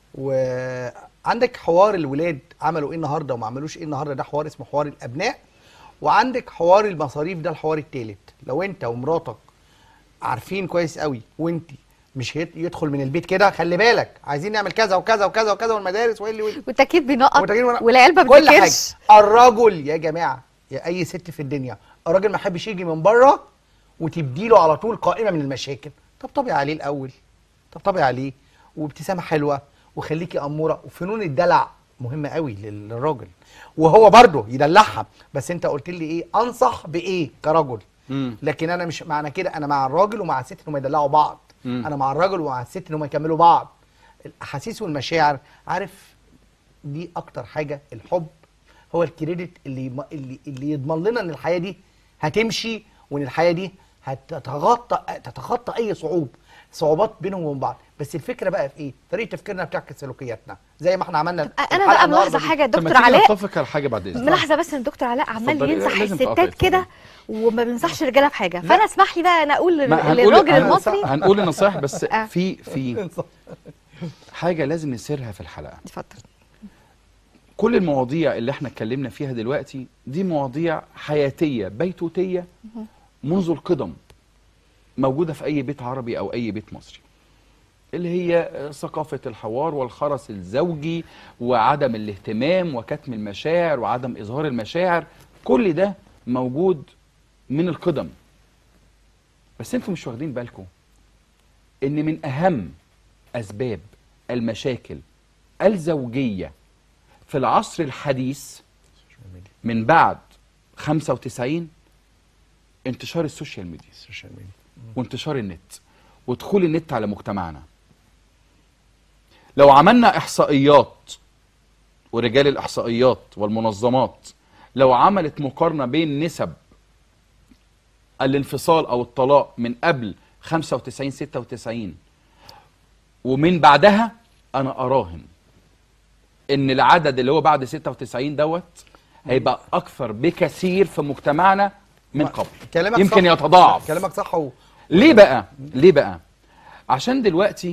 وعندك حوار الولاد عملوا ايه النهارده وما عملوش ايه النهارده ده حوار اسمه حوار الابناء وعندك حوار المصاريف ده الحوار الثالث لو انت ومراتك عارفين كويس قوي وانت مش يت- يدخل من البيت كده خلي بالك عايزين نعمل كذا وكذا وكذا وكذا والمدارس واللي واللي والتأكيد بينقط والتغيير ورا- والعيال ما كل حاجه بتذاكرش الرجل يا جماعه يا اي ست في الدنيا الراجل ما يحبش يجي من بره وتبديله على طول قائمه من المشاكل طبطبي عليه الاول طبطبي عليه وابتسامه حلوه وخليكي اموره وفنون الدلع مهمه قوي لل- للراجل وهو برضه يدلعها بس انت قلت لي ايه انصح بايه كرجل مم. لكن انا مش معنى كده انا مع الراجل ومع الست انهم يدلعوا بعض مم. انا مع الراجل ومع الست انهم يكملوا بعض الاحاسيس والمشاعر عارف دي اكتر حاجه الحب هو الكريدت اللي يم- اللي اللي يضمن لنا ان الحياه دي هتمشي وان الحياه دي هتتغطى تتخطى اي صعوب صعوبات بينهم وبين بعض بس الفكره بقى في ايه طريقه تفكيرنا بتعكس سلوكياتنا زي ما احنا عملنا انا الحلقة بقى النهاردة ملاحظه دي. حاجه طب ما دكتور تيجي علاء نتفق على حاجه بعد اذنك ملاحظه بس ان دكتور علاء عمال اتفضلي. ينصح لازم تقاطعي الستات اتفضلي. كده وما بينصحش الرجاله بحاجه فانا اسمح لي بقى انا اقول لل- ما للراجل هن- المصري هنقول النصائح بس آه. في في حاجه لازم نسيرها في الحلقه اتفضل كل المواضيع اللي احنا اتكلمنا فيها دلوقتي دي مواضيع حياتيه بيتوتيه منذ القدم موجوده في اي بيت عربي او اي بيت مصري اللي هي ثقافه الحوار والخرس الزوجي وعدم الاهتمام وكتم المشاعر وعدم اظهار المشاعر كل ده موجود من القدم بس انتوا مش واخدين بالكم ان من اهم اسباب المشاكل الزوجيه في العصر الحديث من بعد 95 انتشار السوشيال ميديا السوشيال ميديا وانتشار النت ودخول النت على مجتمعنا لو عملنا احصائيات ورجال الاحصائيات والمنظمات لو عملت مقارنه بين نسب الانفصال او الطلاق من قبل 95 96 ومن بعدها انا اراهن ان العدد اللي هو بعد 96 دوت هيبقى اكثر بكثير في مجتمعنا من قبل كلامك يمكن صح. يتضاعف كلامك صح و... ليه بقى ليه بقى عشان دلوقتي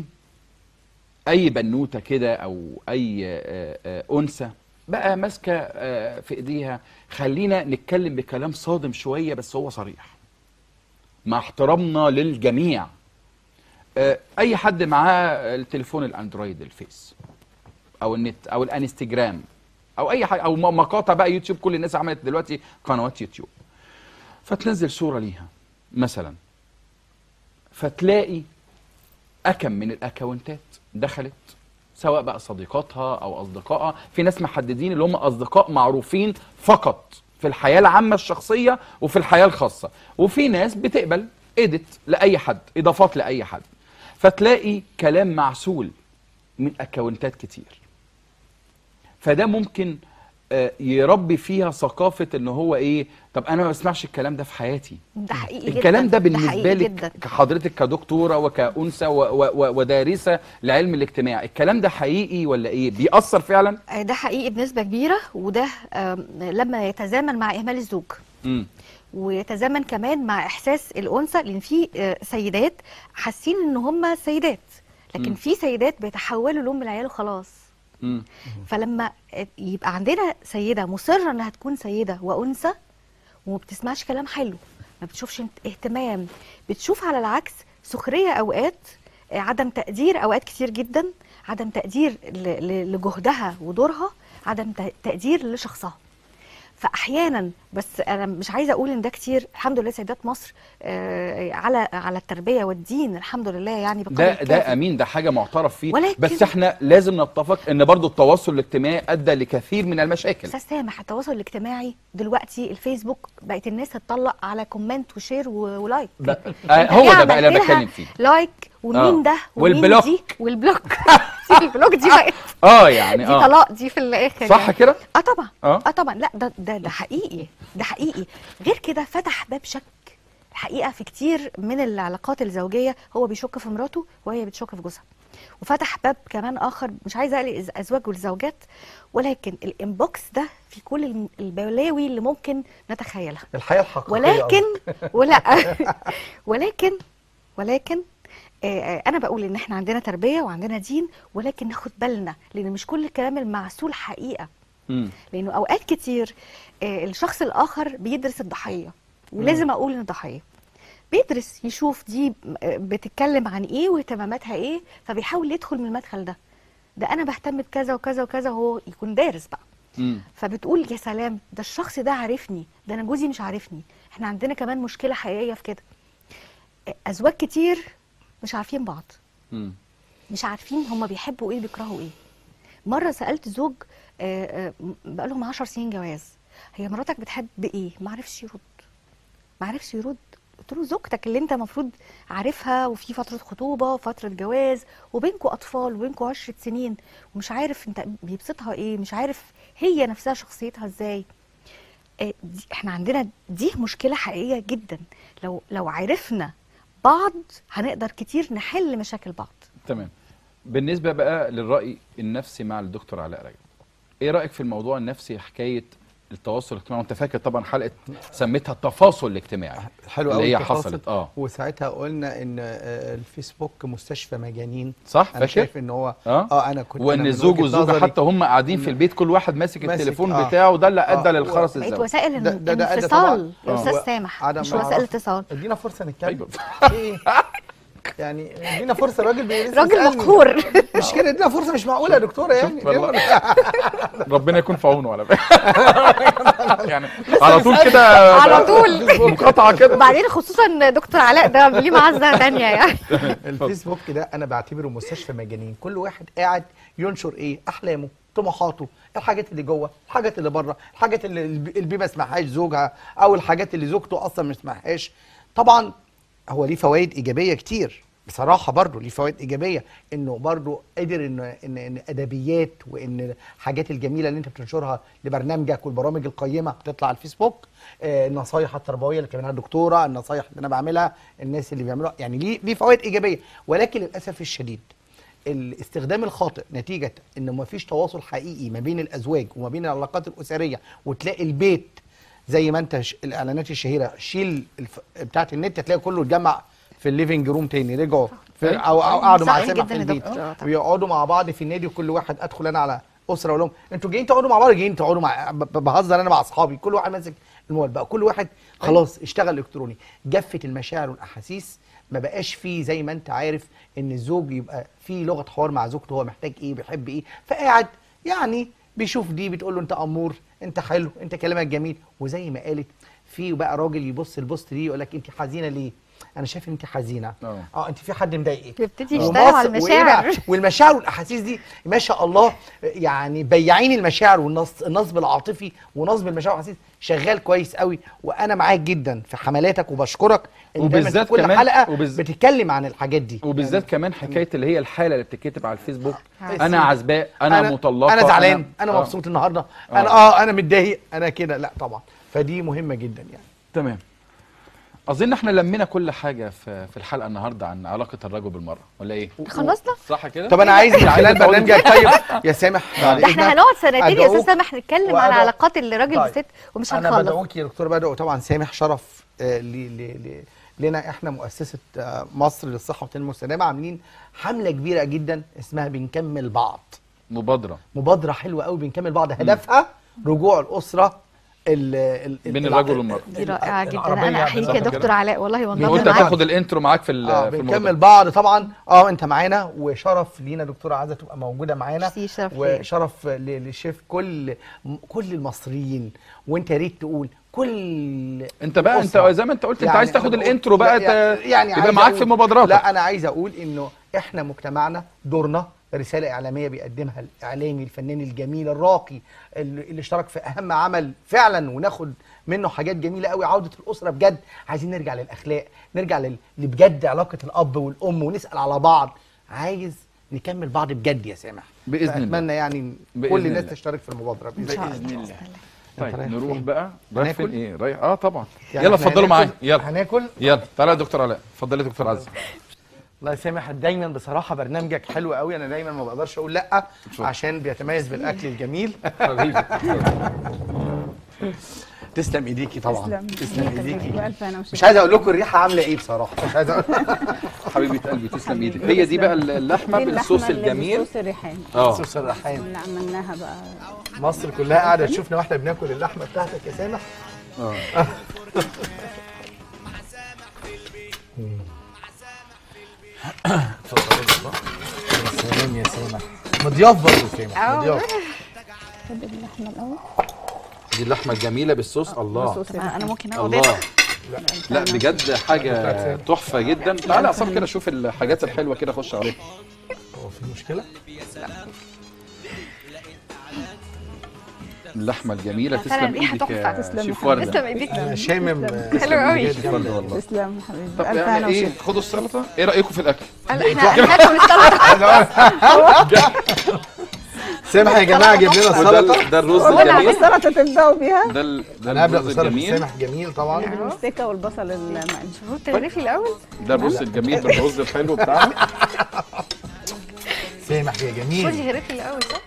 اي بنوته كده او اي آه، آه، انثى بقى ماسكه آه، في ايديها خلينا نتكلم بكلام صادم شويه بس هو صريح مع احترامنا للجميع آه، اي حد معاه التليفون الاندرويد الفيس او النت او الانستجرام او اي حاجه او م- مقاطع بقى يوتيوب كل الناس عملت دلوقتي قنوات يوتيوب فتنزل صوره ليها مثلا فتلاقي أكم من الأكونتات دخلت سواء بقى صديقاتها أو أصدقائها في ناس محددين اللي هم أصدقاء معروفين فقط في الحياة العامة الشخصية وفي الحياة الخاصة وفي ناس بتقبل إيديت لأي حد إضافات لأي حد فتلاقي كلام معسول من أكونتات كتير فده ممكن آه، يربي فيها ثقافة ان هو ايه طب انا ما بسمعش الكلام ده في حياتي ده حقيقي جدا الكلام ده بالنسبه حقيقي لك جدا. كحضرتك كدكتوره وكأنثى و- و- و- ودارسه لعلم الاجتماع الكلام ده حقيقي ولا ايه بيأثر فعلا آه، ده حقيقي بنسبه كبيره وده آم، لما يتزامن مع اهمال الزوج امم ويتزامن كمان مع احساس الانثى لان في آه، سيدات حاسين ان هم سيدات لكن مم. في سيدات بيتحولوا لام العيال وخلاص امم فلما يبقى عندنا سيده مصره انها تكون سيده وانثى وما بتسمعش كلام حلو ما بتشوفش انت- اهتمام بتشوف على العكس سخريه اوقات آه، عدم تقدير اوقات كتير جدا عدم تقدير ل- ل- لجهدها ودورها عدم ت- تقدير لشخصها فاحيانا بس انا مش عايزه اقول ان ده كتير الحمد لله سيدات مصر آه، على على التربيه والدين الحمد لله يعني بقدر ده الكافي. ده امين ده حاجه معترف فيه ولكن- بس احنا لازم نتفق ان برضو التواصل الاجتماعي ادى لكثير من المشاكل استاذ سامح التواصل الاجتماعي دلوقتي الفيسبوك بقت الناس تطلق على كومنت وشير و- ولايك ب... أنت آه هو إيه ده بقى اللي انا عملت لها بتكلم فيه لايك ومين آه. ده ومين والبلوك. دي والبلوك البلوك دي بقت اه يعني دي اه طلاق دي في الاخر صح يعني. كده اه طبعا اه اه طبعا لا ده ده ده حقيقي ده حقيقي غير كده فتح باب شك الحقيقه في كتير من العلاقات الزوجيه هو بيشك في مراته وهي بتشك في جوزها وفتح باب كمان اخر مش عايزه اقلق الازواج والزوجات ولكن الانبوكس ده في كل الم- البلاوي اللي ممكن نتخيلها الحياه الحقيقيه ولكن ولا ولكن ولكن آه، آه، انا بقول ان احنا عندنا تربيه وعندنا دين ولكن ناخد بالنا لان مش كل الكلام المعسول حقيقه مم. لانه اوقات كتير آه، الشخص الاخر بيدرس الضحيه ولازم اقول ان ضحيه بيدرس يشوف دي بتتكلم عن ايه واهتماماتها ايه فبيحاول يدخل من المدخل ده ده انا بهتم بكذا وكذا وكذا وهو يكون دارس بقى مم. فبتقول يا سلام ده الشخص ده عارفني ده انا جوزي مش عارفني احنا عندنا كمان مشكله حقيقيه في كده ازواج كتير مش عارفين بعض مم. مش عارفين هما بيحبوا ايه بيكرهوا ايه مره سالت زوج آه، آه، بقى لهم 10 سنين جواز هي مراتك بتحب ايه ما عرفش يرد ما عرفش يرد قلت له زوجتك اللي انت المفروض عارفها وفي فتره خطوبه وفتره جواز وبينكوا اطفال وبينكوا 10 سنين ومش عارف انت بيبسطها ايه مش عارف هي نفسها شخصيتها ازاي آه، دي احنا عندنا دي مشكله حقيقيه جدا لو لو عرفنا بعض هنقدر كتير نحل مشاكل بعض تمام بالنسبه بقى للراي النفسي مع الدكتور علاء رجب ايه رايك في الموضوع النفسي حكايه التواصل الاجتماعي وانت فاكر طبعا حلقه سميتها التفاصل الاجتماعي حلو اللي قوي هي التفاصل. حصلت اه وساعتها قلنا ان آه، الفيسبوك مستشفى مجانين صح انا فاكر شايف ان هو اه اه انا كنت أنا وان من الزوج وجهة والزوجه نظري حتى هم قاعدين في البيت كل واحد ماسك ماسك، التليفون آه. بتاعه ده اللي ادى آه، للخرس بقيت الزوجي وسائل ده- ده- ده أدى الانفصال طبعاً. يا آه. استاذ سامح عدم مش معرفة. وسائل اتصال ادينا فرصه نتكلم ايوه ايه يعني ادينا فرصه الراجل بي- لسه راجل سألني. مقهور مش كده ادينا فرصه مش معقوله يا دكتوره يعني شفت والله. ربنا يكون في عونه على فكره يعني على طول كده على طول. مقاطعه كده وبعدين خصوصا دكتور علاء ده ليه معزه تانية يعني الفيسبوك ده انا بعتبره مستشفى مجانين كل واحد قاعد ينشر ايه احلامه طموحاته الحاجات اللي جوه الحاجات اللي بره الحاجات اللي اللي ما يسمعهاش زوجها او الحاجات اللي زوجته اصلا ما يسمعهاش طبعا هو ليه فوائد ايجابيه كتير بصراحه برضه ليه فوائد ايجابيه انه برضه قدر ان ان ان ادبيات وان الحاجات الجميله اللي انت بتنشرها لبرنامجك والبرامج القيمه بتطلع على الفيسبوك آه، النصايح التربويه اللي كمان الدكتوره النصايح اللي انا بعملها الناس اللي بيعملوها يعني ليه ليه فوائد ايجابيه ولكن للاسف الشديد الاستخدام الخاطئ نتيجه ان ما فيش تواصل حقيقي ما بين الازواج وما بين العلاقات الاسريه وتلاقي البيت زي ما انت ش... الاعلانات الشهيره شيل الف... بتاعه النت تلاقي كله اتجمع في الليفنج روم تاني رجعوا في أيوة. او او قعدوا مع صحيح سامح جدا في يا البيت دكتور. آه، طبعا. ويقعدوا مع بعض في النادي وكل واحد ادخل انا على اسره اقول لهم انتوا جايين تقعدوا مع بعض جايين تقعدوا مع ب- ب- بهزر انا مع اصحابي كل واحد ماسك الموبايل بقى كل واحد خلاص اشتغل الكتروني جفت المشاعر والاحاسيس ما بقاش فيه زي ما انت عارف ان الزوج يبقى فيه لغه حوار مع زوجته هو محتاج ايه بيحب ايه فقاعد يعني بيشوف دي بتقول له انت امور انت حلو انت كلامك جميل وزي ما قالت في بقى راجل يبص البوست دي يقول لك انت حزينه ليه انا شايف ان انت حزينه اه. اه انت في حد مضايقك بيبتدي يشتغلوا على ومصر- وإيه بقى؟ المشاعر والمشاعر والاحاسيس دي ما شاء الله يعني بياعين المشاعر والنص النصب العاطفي ونصب المشاعر والاحاسيس شغال كويس قوي وانا معاك جدا في حملاتك وبشكرك ان دايما في وبالذات كل كمان- حلقه وبالذ- بتتكلم عن الحاجات دي وبالذات كمان حكايه اللي هي الحاله اللي بتتكتب على الفيسبوك آه. انا عزباء انا, مطلقه انا زعلان انا آه. مبسوط النهارده آه. انا اه انا متضايق انا كده لا طبعا فدي مهمه جدا يعني تمام اظن احنا لمينا كل حاجه في في الحلقه النهارده عن علاقه الرجل بالمراه ولا ايه خلصنا صح كده طب انا عايز من عايزة خلال تقولي برنامجك طيب يا سامح بعد ده احنا إذنك هنقعد سنتين يا استاذ أدعوك سامح نتكلم وأدعو- على علاقات الراجل طيب. والست ومش انا هنخلص بدعوك يا دكتور بدعو طبعا سامح شرف آه، ل- ل- ل- لنا احنا مؤسسه آه، مصر للصحه والتنميه المستدامه عاملين حمله كبيره جدا اسمها بنكمل بعض مبادره مبادره حلوه قوي بنكمل بعض هدفها رجوع الاسره ال ال بين الع- الرجل والمرأة. دي رائعه جدا العربية انا احييك صح يا كده؟ دكتور علاء والله والله وانت معاك. تاخد الانترو معاك في ال- اه في بنكمل الموضوع بعض طبعا اه انت معانا وشرف لينا دكتوره عايزه تبقى موجوده معانا ميرسي، شرف ليا. وشرف ل- لشيف كل م- كل المصريين وانت يا ريت تقول كل انت بقى انت أسرة. زي ما انت قلت انت يعني عايز تاخد أنا بقول- الانترو بقى لا، ت- يعني يبقى عايز معاك أقول- في مبادراتك لا انا عايز اقول انه احنا مجتمعنا دورنا رساله اعلاميه بيقدمها الاعلامي الفنان الجميل الراقي اللي اللي اشترك في اهم عمل فعلا وناخد منه حاجات جميله قوي عوده الاسره بجد عايزين نرجع للاخلاق نرجع لل- لبجد علاقه الاب والام ونسال على بعض عايز نكمل بعض بجد يا سامح بإذن الله. اتمنى يعني بإذن كل الناس الله. تشترك في المبادره ان شاء باذن الله الله. بإذن الله. طيب رايح نروح فين؟ بقى رايح هناكل؟ فين ايه رايح اه طبعا يعني يلا إحنا اتفضلوا هناكل- معايا يلا هناكل يلا تعالى يا دكتور علاء اتفضلي يا دكتور عزه الله يسامح دايما بصراحه برنامجك حلو قوي انا دايما ما بقدرش اقول لا شكرا. عشان بيتميز بالاكل الجميل حبيبي تسلم ايديكي طبعا تسلم ايديكي بألف أنا مش عايز اقول لكم الريحه عامله ايه بصراحه مش عايز اقول حبيبه قلبي تسلم ايدك هي دي بقى اللحمه بالصوص الجميل بالصوص الريحاني اه صوص الريحان اللي عملناها بقى مصر كلها قاعده تشوفنا واحنا بناكل اللحمه بتاعتك يا سامح اه يا سلام يا سامح مضياف برضه سامح اه مضياف خد اللحمه الاول دي اللحمه الجميله بالصوص الله بصوص انا ممكن اقعد الله لا بجد حاجه تحفه جدا تعالى عصام كده شوف الحاجات الحلوه كده خش عليها هو في مشكله اللحمه الجميله فعلا تسلم ريحة ايدك تحفة. يا تسلم شيف يا ورده تسلم ايديك انا شامم حلو قوي شيف ورده والله تسلم حبيبي طب الف يعني هنا ايه وشفا خدوا السلطه ايه رايكم في الاكل احنا هناكل السلطه سامح يا جماعه جيب لنا وده السلطه ال- ده الرز قلنا الجميل السلطه تبداوا بيها ده ال- ده انا هبدا الرز بسلطه الجميل سامح جميل طبعا المستكه والبصل المقلي المفروض تغرفي الاول ده الرز الجميل بالرز الحلو بتاعنا سامح يا جميل خدي غرفي الاول صح؟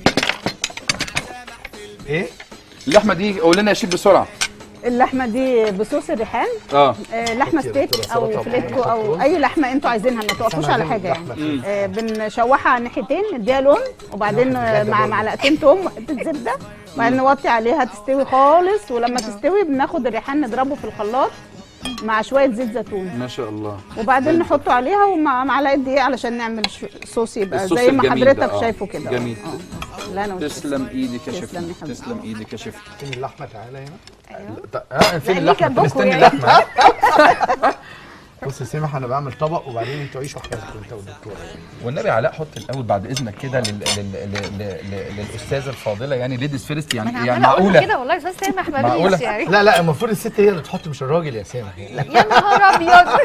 ايه اللحمه دي قول لنا يا شيف بسرعه اللحمه دي بصوص الريحان اه آه، لحمه كده ستيك دكتورة او سلطة فليتكو وبعدين او نحط اي لحمه انتوا عايزينها ما توقفوش سامح على عايزين حاجه لحمة يعني فيه. آه، بنشوحها على ناحيتين نديها لون وبعدين آه، مع معلقتين توم حته زبده وبعدين نوطي عليها تستوي خالص ولما تستوي بناخد الريحان نضربه في الخلاط مع شويه زيت زيتون ما شاء الله وبعدين نحطه عليها ومع معلقه دقيق علشان نعمل ش- صوص يبقى الصوص زي ما الجميل ده، حضرتك آه. شايفه كده جميل. اه لا انا والشيف. تسلم ايدك يا تسلم شيف يا حبيبي. تسلم ايدك يا شيف فين اللحمه تعالى هنا ايوه اه فين لا، اللحمه ليه طب جنبكوا استني يعني؟ اللحمه بص يا سامح انا بعمل طبق وبعدين انتوا عيشوا حياتكم انت والدكتوره يعني والنبي علاء حط الاول بعد اذنك كده لل... لل... لل... لل... للاستاذه الفاضله يعني ليديز فيرست ما يعني انا يعني عماله اقول معقوله كده والله استاذ سامح ما معقولة؟ فيش يعني لا لا المفروض الست هي اللي تحط مش الراجل يا سامح يعني يا نهار ابيض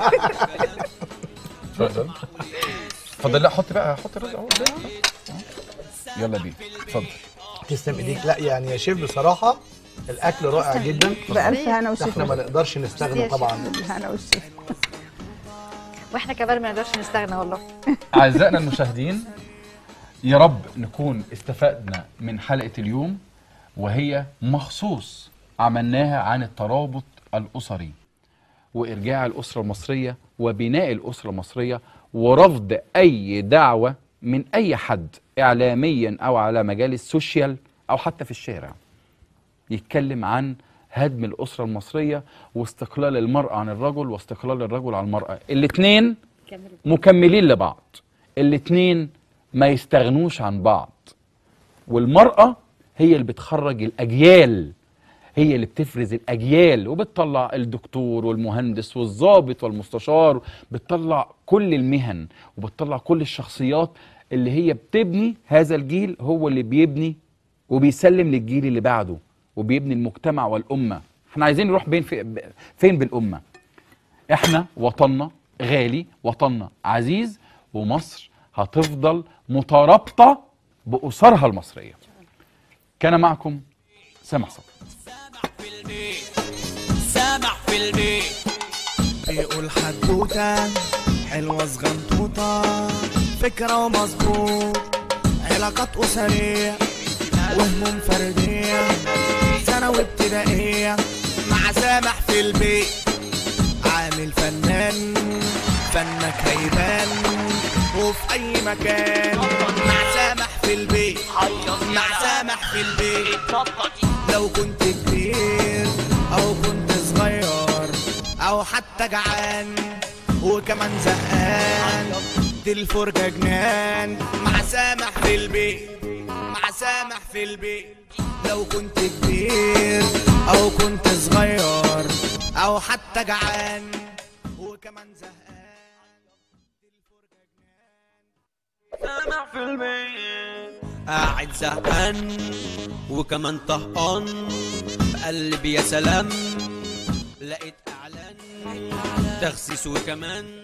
اتفضل اتفضل لا حط بقى حط الرز اهو قدامك. يلا بينا اتفضل تسلم ايديك لا يعني يا شيف بصراحه الاكل رائع جدا بألف هنا احنا ما وشفا نقدرش نستغنى طبعا هنا والشفا واحنا كمان ما نقدرش نستغنى والله اعزائنا المشاهدين يا رب نكون استفدنا من حلقه اليوم وهي مخصوص عملناها عن الترابط الاسري وارجاع الاسره المصريه وبناء الاسره المصريه ورفض اي دعوه من اي حد اعلاميا او على مجال السوشيال او حتى في الشارع يتكلم عن هدم الاسره المصريه واستقلال المراه عن الرجل واستقلال الرجل عن المراه الاثنين مكملين لبعض الاتنين ما يستغنوش عن بعض والمرأة هي اللي بتخرج الأجيال هي اللي بتفرز الأجيال وبتطلع الدكتور والمهندس والضابط والمستشار بتطلع كل المهن وبتطلع كل الشخصيات اللي هي بتبني هذا الجيل هو اللي بيبني وبيسلم للجيل اللي بعده وبيبني المجتمع والأمة احنا عايزين نروح بين في فين بالأمة احنا وطننا غالي وطننا عزيز ومصر هتفضل مترابطة بأسرها المصرية كان معكم سامح صبري سامح في البيت بيقول حدوتة حلوة صغنطوطة فكرة ومظبوط علاقات أسرية وهموم فردية ثانوي ابتدائية مع سامح في البيت عامل فنان فنك هيبان وفي أي مكان مع سامح في البيت مع سامح في البيت لو كنت كبير او كنت صغير او حتى جعان وكمان زهقان دي الفرجة جنان مع سامح في البيت مع سامح في البيت لو كنت كبير او كنت صغير او حتى جعان وكمان زهقان دي الفرجة جنان سامح في البيت قاعد زهقان وكمان طهقان بقلب يا سلام لقيت اعلان تخسيس وكمان